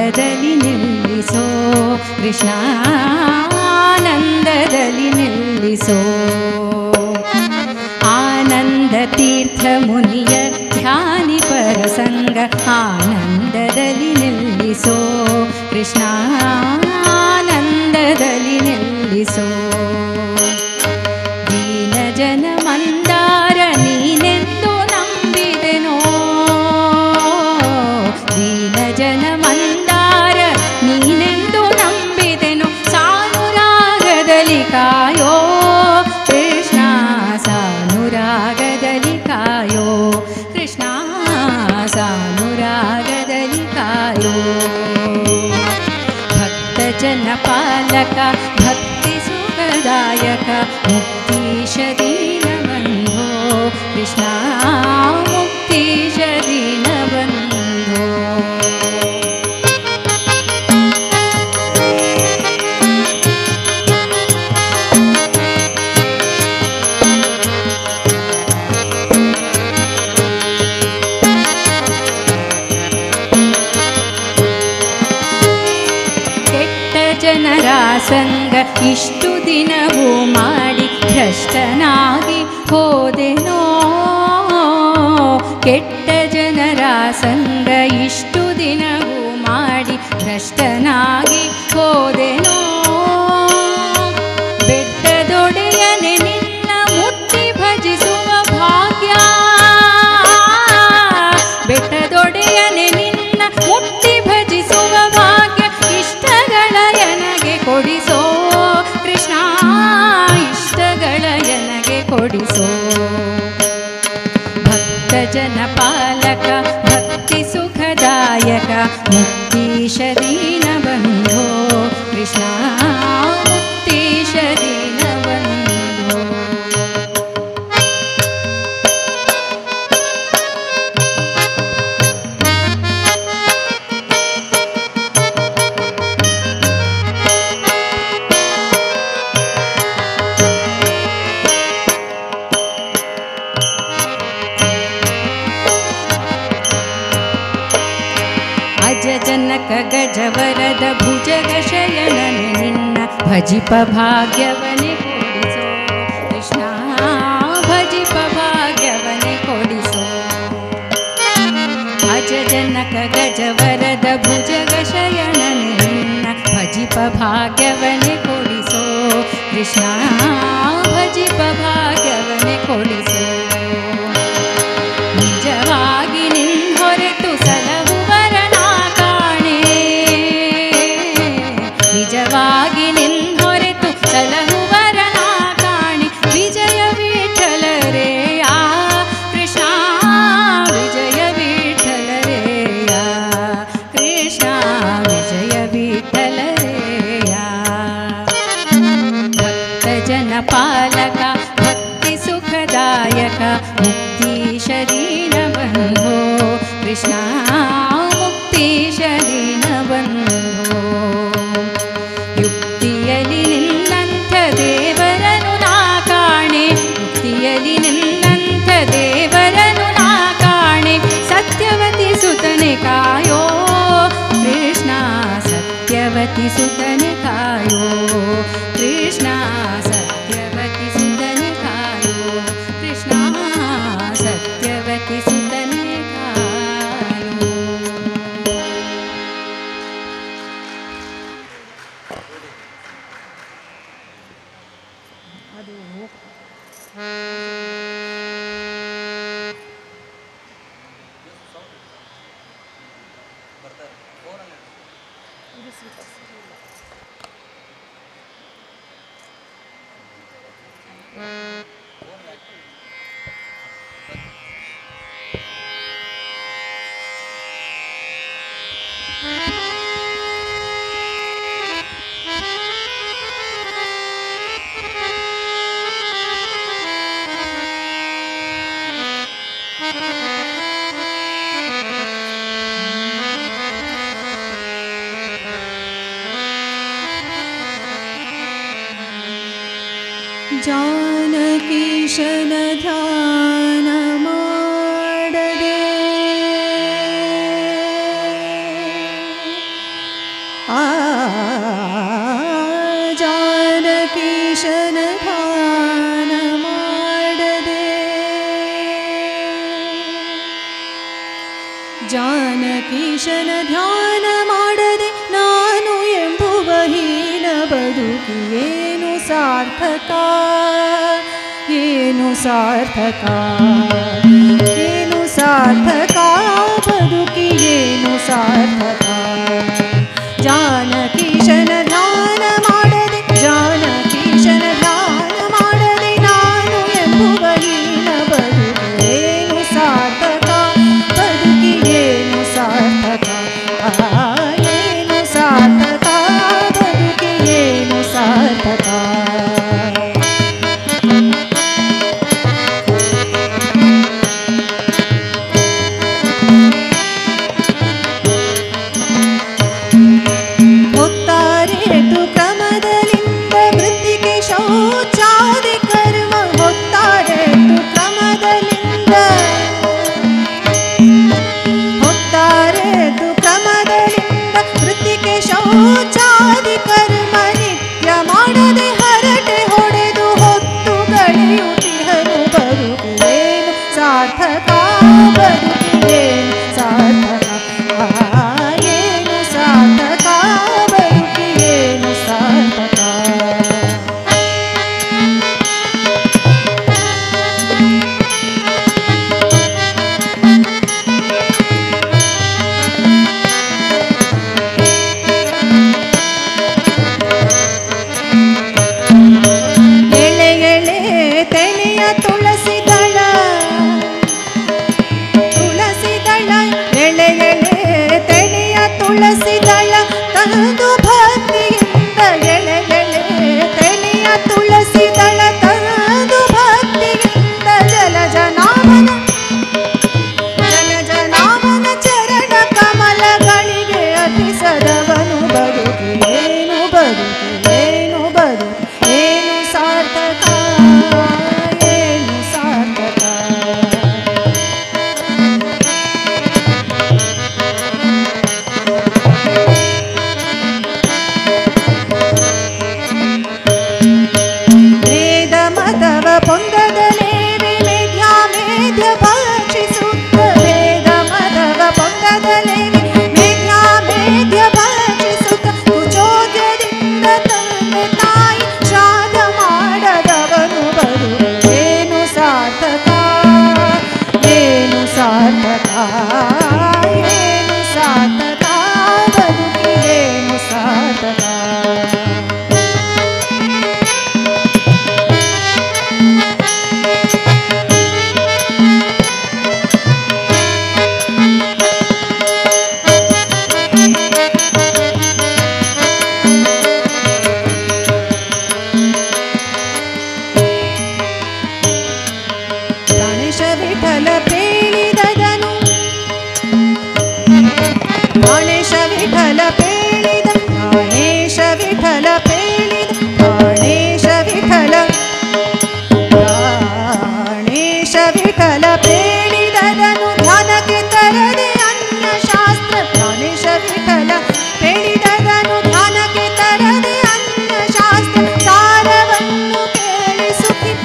ಆನಂದದಲ್ಲಿ ನಿಲ್ಲಿಸೋ ಕೃಷ್ಣ ಆನಂದದಲ್ಲಿ ನಿಲ್ಲಿಸೋ ಆನಂದ ತೀರ್ಥ ಮುನಿಯ ಧ್ಯಾನಿ ಪರಸಂಗ ಆನಂದದಲ್ಲಿ ನಿಲ್ಲಿಸೋ ಕೃಷ್ಣ ಆನಂದದಲ್ಲಿ ನಿಲ್ಲಿಸೋ ದೀನ ಜನ ಮಂದಾರ ನೀನೆಂದು ನಂಬಿದೆನೋ ದೀನ ಜನ ಮಂದಾರ ನೀನೆಂದು ನಂಬಿದೆನು ಸಾನುರಾಗದಲ್ಲಿ ಕಾಯೋ ಕೃಷ್ಣ ಸಾನುರಾಗದಲ್ಲಿ ಕಾಯೋ ಕೃಷ್ಣ ಸಾನುರಾಗದಲ್ಲಿ ಕಾಯೋ ಭಕ್ತ ಜನ ಪಾಲಕ ಭಕ್ತಿ ಸುಖದಾಯಕ ಮುಕ್ತೀಶ ದೀನ ಬಂಧೋ ಕೃಷ್ಣ ಮುಕ್ತೀಶ ದೀನ ಬಂಧೋ ಕೆಟ್ಟ ಜನರ ಸಂಗ ಇಷ್ಟು ದಿನವೂ ಮಾಡಿ ಭ್ರಷ್ಟನಾಗಿ ಹೋದೆನೋ ಕೆಟ್ಟ ಜನರ ಸಂಗ ಇಷ್ಟು ದಿನವೂ ಮಾಡಿ ಭ್ರಷ್ಟನಾಗಿ ಹೋದೆನೋ ಬೆಟ್ಟದೊಡೆಯನೆ ನಿನ್ನ ಮುಟ್ಟಿ ಭಜಿಸುವ ಭಾಗ್ಯ ಬೆಟ್ಟದೊಡೆಯನೆ ನಿನ್ನ ಮುಟ್ಟಿ ಭಜಿಸುವ ಭಾಗ್ಯ ಇಷ್ಟಗಳ ಎನಗೆ ಕೊಡಿಸೋ ಕೃಷ್ಣ ಇಷ್ಟಗಳ ಎನಗೆ ಕೊಡಿಸೋ ಭಕ್ತ ಜನ ಪಾಲಕ ಭಕ್ತಿ ಸುಖದಾಯಕ ಮುಕ್ತೀಶ ದೀನ ಬಂಧೋ ಕೃಷ್ಣ ಮುಕ್ತೀಶ ದೀನ ಬಂಧೋ ಅಜ ಜನಕ ಗಜವರದ ಭುಜಗ ಶಯನನೆ ನಿನ್ನ ಭಜಿಪ ಭಾಗ್ಯವನೆ ಕೊಡಿಸೋ ಕೃಷ್ಣ ಭಜಿಪ ಭಾಗ್ಯವನೆ ಕೊಡಿಸೋ ಅಜ ಜನಕ ಗಜವರದ ಭುಜಗ ಶಯನನೆ ನಿನ್ನ ಭಜಿಪ ಭಾಗ್ಯವನೆ ಕೊಡಿಸೋ ಕೃಷ್ಣ ಭಜಿಪ ಭಾಗ್ಯವನೆ ಕೊಡಿಸೋ ನಿಜವಾಗಿ ನಿನ್ ಹೊರತು ಸಲಹುವರನ ಕಾಣೆ ನಿಜವಾಗಿ ನಿನ್ ಹೊರತು ಸಲಹುವರನ ಕಾಣೆ ವಿಜಯ ವಿಠಲರೇಯ ಕೃಷ್ಣ ವಿಜಯ ವಿಠಲರೇಯ ಕೃಷ್ಣ ವಿಜಯ ವಿಠಲರೇಯ ಭಕ್ತ ಜನ ಪಾಲಕ ಭಕ್ತಿ ಸುಖದಾಯಕ ಮುಕ್ತೀಶ ದೀನ ಬಂಧೋ ಕೃಷ್ಣ ಮುಕ್ತೀಶ ದೀನ ಬಂಧೋ ಯುಕ್ತಿಯಲ್ಲಿ ನಿನ್ನಂಥ ದೇವರನು ನಾ ಕಾಣೆ ಯುಕ್ತಿಯಲ್ಲಿ ನಿನ್ನಂಥ ದೇವರನು ನಾ ಕಾಣೆ ಸತ್ಯವತಿ ಸುತನೆ ಕಾಯೋ ಕೃಷ್ಣ ಸತ್ಯವತಿ ಸುತನೆ ಕಾಯೋ ಕೃಷ್ಣ ಸತ್ಯವತಿ ಸುತನೆ ಕಾಯೋ ಕೃಷ್ಣ ಸತ್ಯವತಿ ಸುತನೆ ಕಾಯೋ ಜಾನಕೀಶನ ಧ್ಯಾನ ಮಾಡದೆ ಜಾನಕೀಶನ ಧ್ಯಾನ ಮಾಡದೆ ಜಾನಕೀಶನ ಧ್ಯಾನ ಮಾಡದೆ ನಾನು ಎಂಬುವ ಹೀನ ಬದುಕಿ ಏನು ಸಾರ್ಥಕ ಏನು ಸಾರ್ಥಕ ಏನು ಸಾರ್ಥಕ ಬದುಕಿ ಏನು ಸಾರ್ಥಕ ಜಾನಕೀಶನ ಧ್ಯಾನ ಮಾಡದೆ ಜಾನಕೀಶನ ಧ್ಯಾನ ಮಾಡದೆ ನಾನು ಎಂಬುವ ಹೀನ ಬದುಕಿ ಏನು ಸಾರ್ಥಕ ಬದುಕಿ ಏನು ಸಾರ್ಥಕ ಆ, ಏನು ಸಾರ್ಥಕ ಬದುಕಿ ಏನು ಸಾರ್ಥಕ ಹೊತ್ತಾರೆದು ಕ್ರಮದಲ್ಲಿಂದ ಮೃತ್ತಿಗೆ ಶೌಚಾದಿ ಕರ್ಮ ಹೊತ್ತಾರೆದು ಕ್ರಮದಲ್ಲಿಂದ ಹೊತ್ತಾರೆದು ಕ್ರಮದಲ್ಲಿಂದ ಮೃತ್ತಿಗೆ ಶೌಚಾದಿ ಕರ್ಮ ನಿತ್ಯ ಮಾಡದೆ ಹರಟೆ ಹೊಡೆದು ಹೊತ್ತು ಗಳೆಯುತ್ತಿಹರು ಬದುಕೇನು ಸಾರ್ಥಕ ಬದುಕೇನು ಸಾರ್ಥಕ ಆ, ಏನು ಸಾರ್ಥಕ ಬದುಕೇನು ಸಾರ್ಥಕ ಎಳೆ ಎಳೆ ತೆನೆಯ ತುಳಸಿ ದಳ ತುಳಸಿ ದಳ ಎಳೆ ಎಳೆ ತೆನೆಯ ತುಳಸಿ ದಳ ತಂದು ಭಕ್ತಿಯಿಂದ ಎಳೆ ಎಳೆ ತೆನೆಯ ತುಳಸಿ ದಳ ತಂದು ಭಕ್ತಿಯಿಂದ ಜಲ ಜನಾಮನ ಜನ ಜನಾಮನ ಚರಣ ಕಮಲಗಳಿಗೆ ಅತಿಸದವನು ಬದುಕಿ ಏನು ಬದುಕಿ ಏನು ಬದುಕಿ ಏನು ಸಾರ್ಥಕ ಏನು ಸಾರ್ಥಕ ವೇದ ಮತವ ಪೊಂದದಲೇವಿ ಮೇಧ್ಯ ಮೇಧ್ಯ ಭಕ್ಷಿಸುತ್ತ ವೇದ ಮತವ ಪೊಂದದಲೇವಿ ಮೇಧ್ಯ ಮೇಧ್ಯ ಭಕ್ಷಿಸುತ್ತ ಕುಚೋದ್ಯದಿಂದ ತಂದೆ ತಾಯಿ ಶ್ರಾದ್ದ ಮಾಡದವನು ಬರು ಏನು ಸಾರ್ಥಕ ಏನು ಸಾರ್ಥಕ ಏನು ಸಾರ್ಥಕ ಬದುಕಿ ಏನು ಸಾರ್ಥಕ ಗಣೇಶ ವಿಠಲ ಪೇಳಿದದನು ಗಣೇಶ ವಿಠಲ ಪೇಳಿದ ಗಣೇಶ ವಿಠಲ ಪೇಳಿದ ಗಣೇಶ ವಿಠಲ ಗಣೇಶ ವಿಠಲ ಪೇಳಿದದನು ಧ್ಯಾನಕ್ಕೆ ತರದೆ ಅನ್ಯ ಶಾಸ್ತ್ರ ಗಣೇಶ ವಿಠಲ ಪೇಳಿದದನು ಧ್ಯಾನಕ್ಕೆ ತರದೆ ಅನ್ಯ ಶಾಸ್ತ್ರ ಸಾರವನ್ನು ಕೇಳಿ ಸುಖಿಪ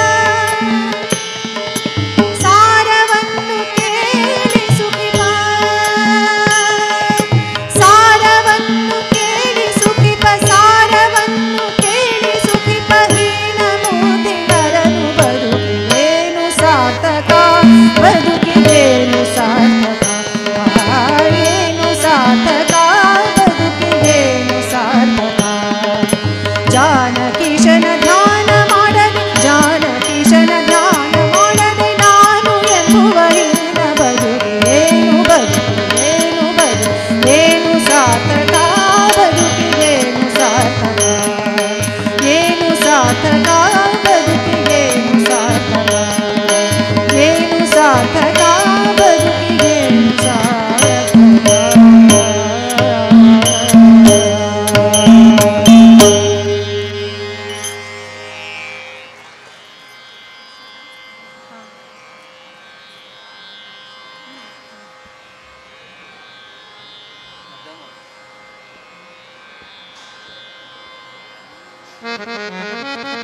ಸಾರವನ್ನು ಕೇಳಿ ಸುಖಿಪ ಸಾರವನ್ನು ಕೇಳಿ ಸುಖಿಪ ಸಾರವನ್ನು ಕೇಳಿ ಸುಖಿಪ ಹೀನ ಮೂತಿಗರನು ಬದುಕಿದೇನು ಸಾರ್ಥಕ ಬದುಕಿದೇನು ಸಾರ್ಥಕ ಆ, ಏನು ಸಾರ್ಥಕ ಬದುಕಿದೇನು ಸಾರ್ಥಕ ಜಾನಕೀಶನ ಧ್ಯಾನ ಮಾಡದೆ ಜಾನಕೀಶನ ಧ್ಯಾನ ಮಾಡದೆ ನಾನು ಎಂಬುವ ಹೀನ ಬದುಕಿ ಏನು ಬದುಕಿ ಏನು ಬದುಕಿ ಏನು ಸಾರ್ಥಕ ಬದುಕಿ ಏನು ಸಾರ್ಥಕ ಏನು ಸಾರ್ಥಕ ಬದುಕಿ ಏನು ಸಾರ್ಥಕ ಏನು ಸಾರ್ಥಕ ಬದುಕಿ ಏನು ಸಾರ್ಥಕ Thank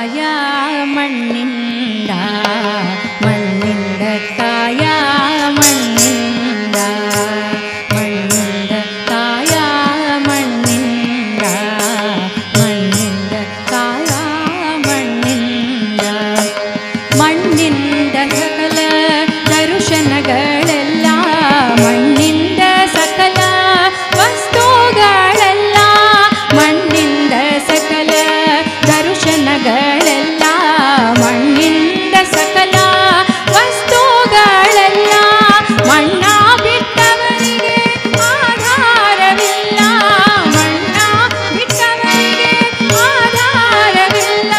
ಕಾಯ ಮಣ್ಣಿಂದ ಮಣ್ಣಿಂದ ಕಾಯ ಮಣ್ಣಿಂದ ಮಣ್ಣಿಂದ ಕಾಯ ಮಣ್ಣಿಂದ ಮಣ್ಣಿಂದ ಕಾಯ ಮಣ್ಣಿಂದ ಮಣ್ಣಿಂದ ಸಕಲ ದರ್ಶನಗಳೆಲ್ಲ ಮಣ್ಣಿಂದ ಸಕಲ ವಸ್ತುಗಳೆಲ್ಲ ಮಣ್ಣಿಂದ ಸಕಲ ದರ್ಶನಗಳೆಲ್ಲ ಮಣ್ಣಿಂದ ಸಕಲ ವಸ್ತುಗಳೆಲ್ಲ ಮಣ್ಣ ಬಿಟ್ಟವರಿಗೆ ಆಧಾರವಿಲ್ಲ ಮಣ್ಣ ಬಿಟ್ಟವರಿಗೆ ಆಧಾರವಿಲ್ಲ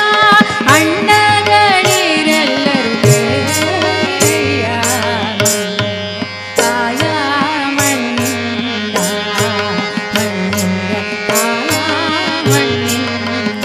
ಅಣ್ಣಗಳಿರೆಲ್ಲರೂ ಕೇಳಿಯ ಕಾಯ ಮಣ್ಣಿಂದ ಮಣ್ಣಿಂದ ಕಾಯ ಮಣ್ಣಿಂದ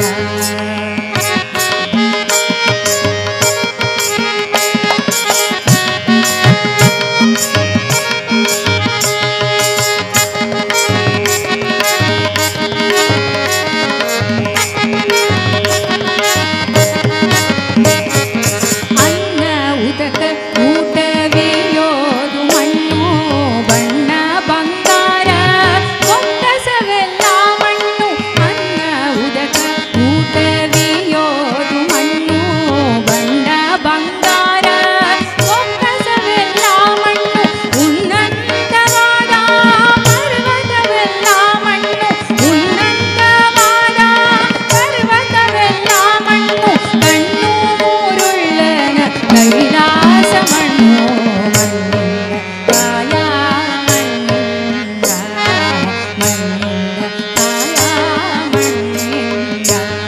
ಅನ್ನ ಉದಕ ಊಟವಿಯೋದು ಮಣ್ಣು ಬಣ್ಣ ಬಂಗಾರ ಕೊಟ್ಟಸವೆಲ್ಲ ಮಣ್ಣು ಅನ್ನ ಉದಕ ಊಟವಿಯೋದು ಮಣ್ಣು ಬಣ್ಣ ಬಂಗಾರ ಕೊಟ್ಟಸವೆಲ್ಲ ಮಣ್ಣು ಉನ್ನತವಾದ ಪರ್ವತವೆಲ್ಲ ಮಣ್ಣು ಉನ್ನತವಾದ ಪರ್ವತವೆಲ್ಲ ಮಣ್ಣು ಕಣ್ಣು ಮೂರುಳ್ಳನ ಕೈಲಾಸ ಮಣ್ಣು ಮಣ್ಣಿಂದ ಕಾಯ ಮಣ್ಣಿಂದ ಮಣ್ಣಿಂದ ಕಾಯ ಮಣ್ಣಿಂದ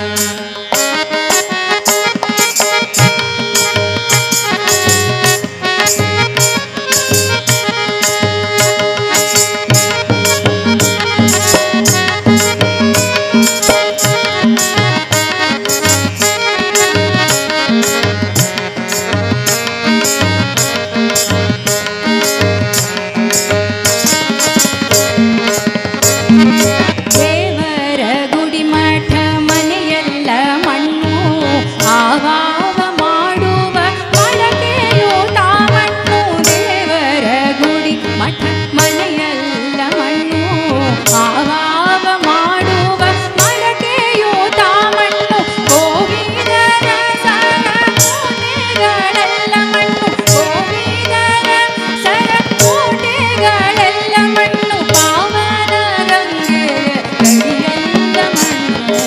ದೇವರ ಗುಡಿ ಮಠ ಮನೆಯೆಲ್ಲ ಮಣ್ಣು ಆವಾವ ಮಾಡುವ ಮಡಕೆಯು ತಾ ಮಣ್ಣು ದೇವರ ಗುಡಿ ಮಠ ಮನೆಯೆಲ್ಲ ಮಣ್ಣು ಆವಾವ ಮಾಡುವ ಮಡಕೆಯು ತಾ ಮಣ್ಣು ಗೋವಿದರ ಸರ ಕೋಟೆಗಳೆಲ್ಲ ಮಣ್ಣು ಗೋವಿದರ ಸರ ಕೋಟೆಗಳೆಲ್ಲ ಮಣ್ಣು ಪಾವನ ಗಂಗೆಯ ಗಡಿಯೆಲ್ಲ ಮಣ್ಣು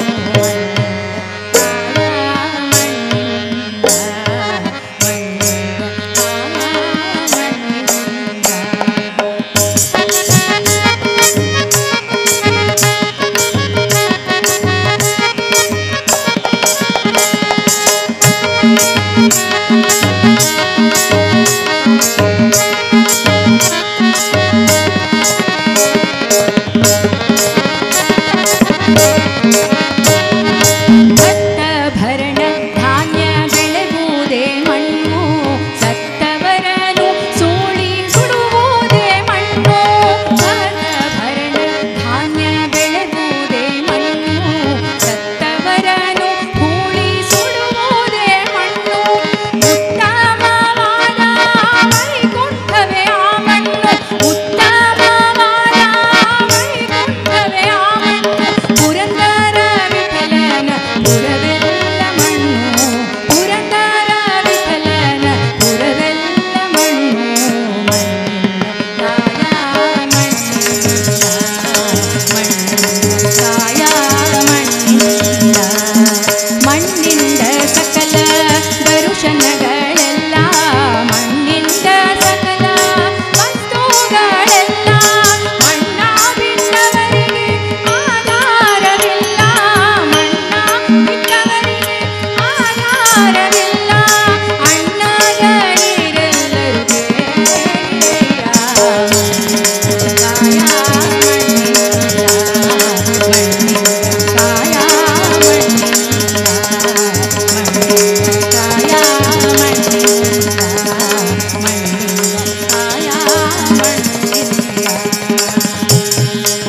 ಮಣ್ಣಿಂದ ಮಣ್ಣಿಂದ ಭತ್ತ ಭರಣ ಧಾನ್ಯ ಬೆಳೆಯುವುದೇ ಮಣ್ಣು ಸತ್ತವರನು ಸೂಳಿ ಸುಡುವುದೇ ಮಣ್ಣು ಭತ್ತ ಭರಣ ಧಾನ್ಯ ಬೆಳೆಯುವುದೇ ಮಣ್ಣು ಸತ್ತವರನು ಹೂಳಿ ಸುಡುವುದೇ ಮಣ್ಣು ಉತ್ತಮವಾದ ವೈಕುಂಠವೇ ಆ ಮಣ್ಣು ಉತ್ತಮವಾದ ವೈಕುಂಠವೇ ಆ ಮಣ್ಣು ಪುರಂದರ ವಿಠಲನ ಪುರವೆಲ್ಲ ಮಣ್ಣು ಪುರಂದರ ವಿಠಲನ ಪುರವೆಲ್ಲ ಮಣ್ಣು ಮಣ್ಣಿಂದ ಕಾಯ ಮಣ್ಣಿಂದ ಮಣ್ಣಿಂದ ಸಕಲ ದರುಶನಗಳೆಲ್ಲ ಮಣ್ಣಿಂದ ಸಕಲ ವಸ್ತುಗಳೆಲ್ಲ ಮಣ್ಣ ಬಿಟ್ಟವರಿಗೆ ಆಧಾರವಿಲ್ಲ ಮಣ್ಣ ಬಿಟ್ಟವರಿಗೆ ಆಧಾರವಿಲ್ಲ ಅಣ್ಣಗಳಿರೆಲ್ಲರೂ ಕೇಳಿಯ ಕಾಯ ಮಣ್ಣಿಂದ ಮಣ್ಣಿಂದ ಕಾಯ ಮಣ್ಣಿಂದ ಮಣ್ಣಿಂದ ಕಾಯ ಮಣ್ಣಿಂದ ಮಣ್ಣಿಂದ ಕಾಯ ಮಣ್ಣಿಂದ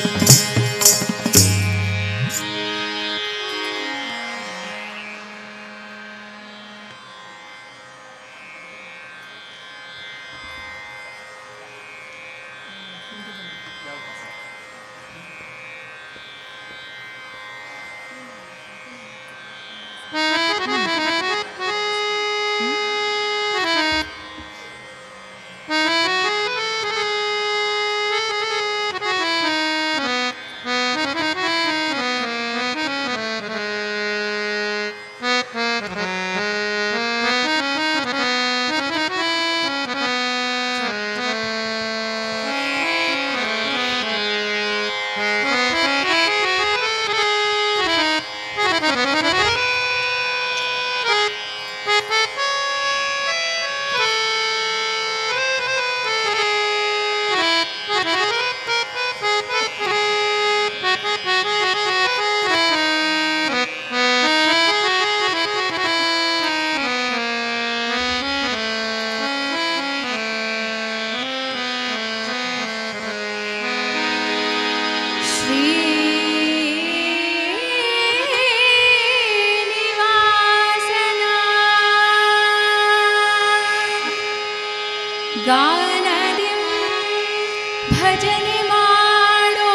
ಗಾನದಿ ಭಜನೆ ಮಾಡೋ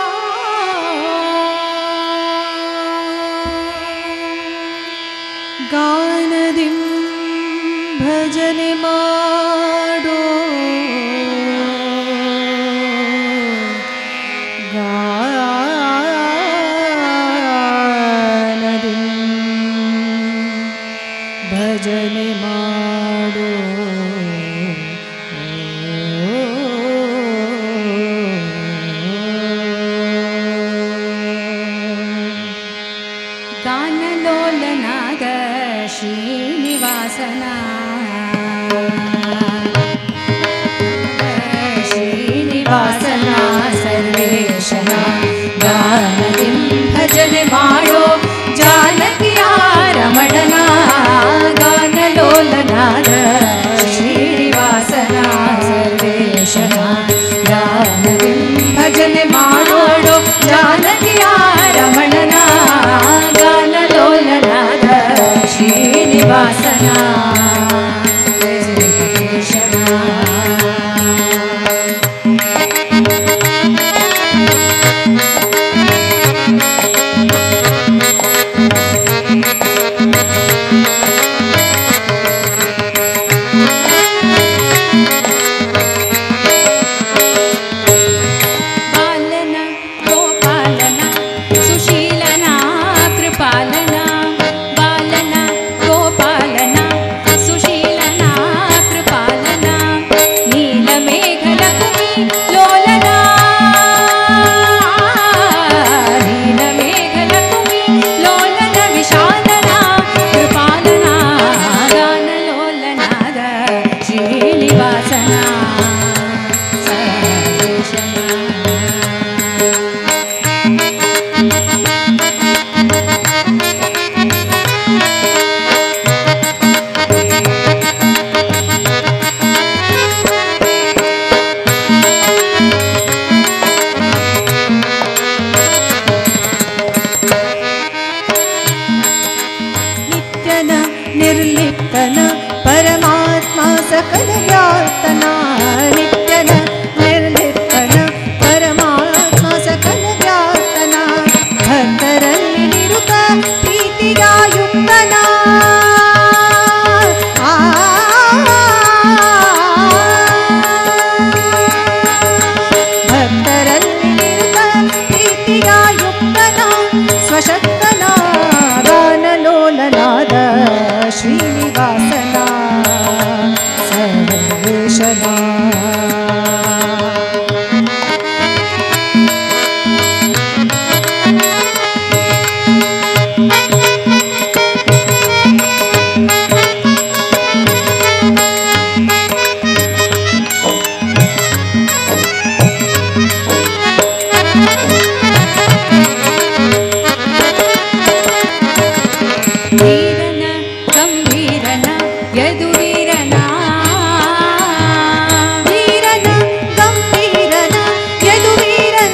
ಗಾನದಿ ಭಜನೆ ಮಾಡೋ ಗಾನದಿ ಭಜನೆ ಮಾಡೋ ಗಾನಲೋಲನಾದ ಶ್ರೀನಿವಾಸನ ಶ್ರೀನಿವಾಸನ ಸರ್ವೇಶನ ಗಾನದಿ ಭಜನೆ ಮಾಡೋ ಜಾನಕಿಯ ರಮಣನ ಗಾನಲೋಲನಾದ ಶ್ರೀನಿವಾಸನ ಸರ್ವೇಶನ ಗಾನದಿ ಭಜನೆ ಮಾಡೋಡು ಜಾನಕಿಯ ರಮಣನ ಗಾನಲೋಲನಾದ ಶ್ರೀನಿವಾಸನ ವೆಂಕಟೇಶನ. ಬಾಲನ ಗೋಪಾಲನ ಸುಶೀಲನ ಕೃಪಾಲನ ಬಾಲನ ಗೋಪಾಲನ ಸುಶೀಲನ ಕೃಪಾಲನ ನೀಲ ಮೇಘಲ ಕುಮಿ ಲೋಲನ ನೀಲ ಮೇಘಲ ಕುಮಿ ಲೋಲನ ವಿಶಾಲನ ಕೃಪಾಲನ ಗಾನ ಲೋಲನಾದ ಶ್ರೀನಿವಾಸನ ಸರ್ವೇಶನ ನಿತ್ಯನ ನಿರ್ಲಿಪ್ತನ ಪರಮಾತ್ಮ ಸಕಲ ವ್ಯಾಪ್ತನ ನಿತ್ಯನ ನಿರ್ಲಿಪ್ತನ ಪರಮಾತ್ಮ ಸಕಲ ವ್ಯಾಪ್ತನ ಭಕ್ತರಲ್ಲಿ ನಿರುತ ಪ್ರೀತಿಯಾಯುಕ್ತನ ಆ ಭಕ್ತರಲ್ಲಿ ನಿರುತ ಪ್ರೀತಿಯಾಯುಕ್ತನ ಸ್ವಶಕ್ತನ ಗಾನಲೋಲನಾದ ಶ್ರೀನಿವಾಸನ ಸರ್ವೇಶನ ವೀರನ ಗಂಭೀರನ ಯದುವೀರನ ವೀರನ ಗಂಭೀರನ ಯದುವೀರನ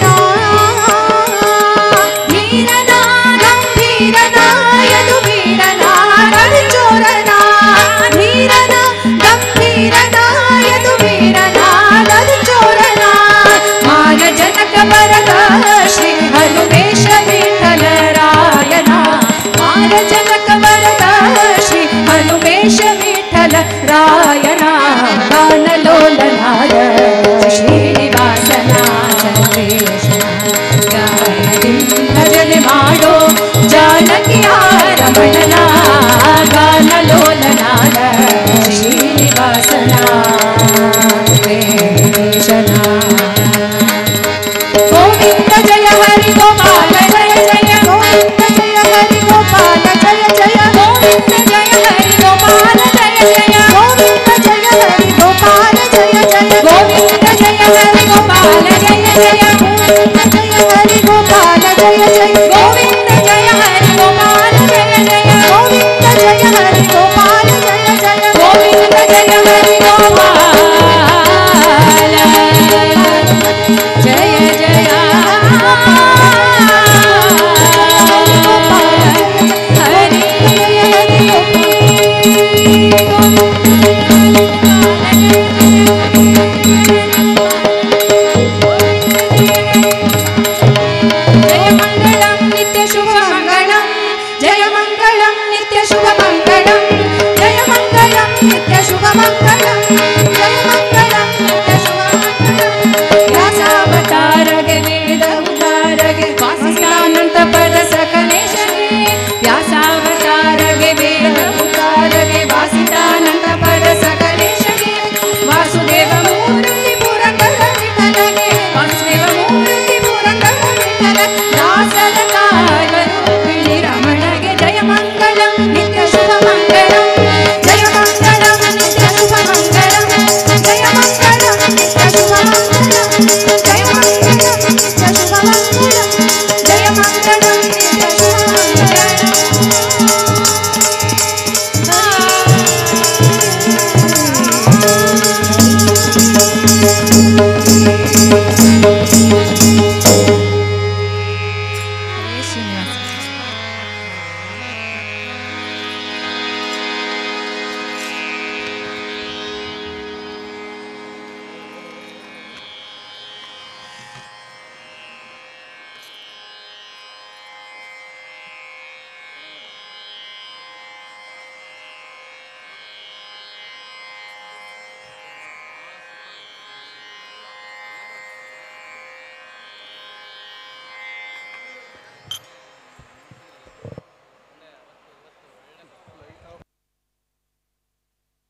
ವೀರನ ಗಂಭೀರನ ಯದುವೀರನ ನರಿಚೋರನ ವೀರನ ಗಂಭೀರನ ಯದುವೀರನ ನರಿಚೋರನ ಮಾನ ಜನಕ ವರದ ಶ್ರೀ ಹನುಮೇಶ ವಿಠಲ ರಾಯನ ಮಾನ ಜನಕ ವರದ ಶ್ರೀ ಹನುಮೇಶ ವಿಠಲ ರಾಯನ ಗಾನಲೋಲನಾದ ಶ್ರೀನಿವಾಸನ ಸರ್ವೇಶನ ಗಾಯನ ಭಜನೆ ಮಾಡೋ ಜಾನಕಿಯ ರಮಣನ ಗಾನಲೋಲನಾದ ಶ್ರೀನಿವಾಸನ ವೆಂಕಟೇಶನ ಗೋವಿಂದ ಜಯ ಹರಿ ಗೋಪಾಲ ಜಯ ಜಯ ಗೋವಿಂದ ಜಯ ಹರಿ ಗೋಪಾಲ ಜಯ ಜಯ ಗೋವಿಂದ ಜಯ ಹರಿ ಗೋಪಾಲ ಜಯ ಜಯ ಗೋವಿಂದ ಜಯ ಹರಿ ಗೋಪಾಲ ಜಯ ಜಯ ಗೋವಿಂದ ಜಯ ಹರಿ ಗೋಪಾಲ ಜಯ ಜಯ ಗೋವಿಂದ ಜಯ ಹರಿ ಗೋಪಾಲ ಜಯ ಜಯ ಗೋವಿಂದ ಜಯ ಹರಿ ಗೋಪಾಲ ಜಯ ಜಯ ಗೋವಿಂದ ಜಯ ಹರಿ ಗೋಪಾಲ ಜಯ ಜಯ ಗೋವಿಂದ ಜಯ ಹರಿ ಗೋಪಾಲ ಜಯ ಜಯ ಹರಿ ಹರಿ ಮಂಗಳ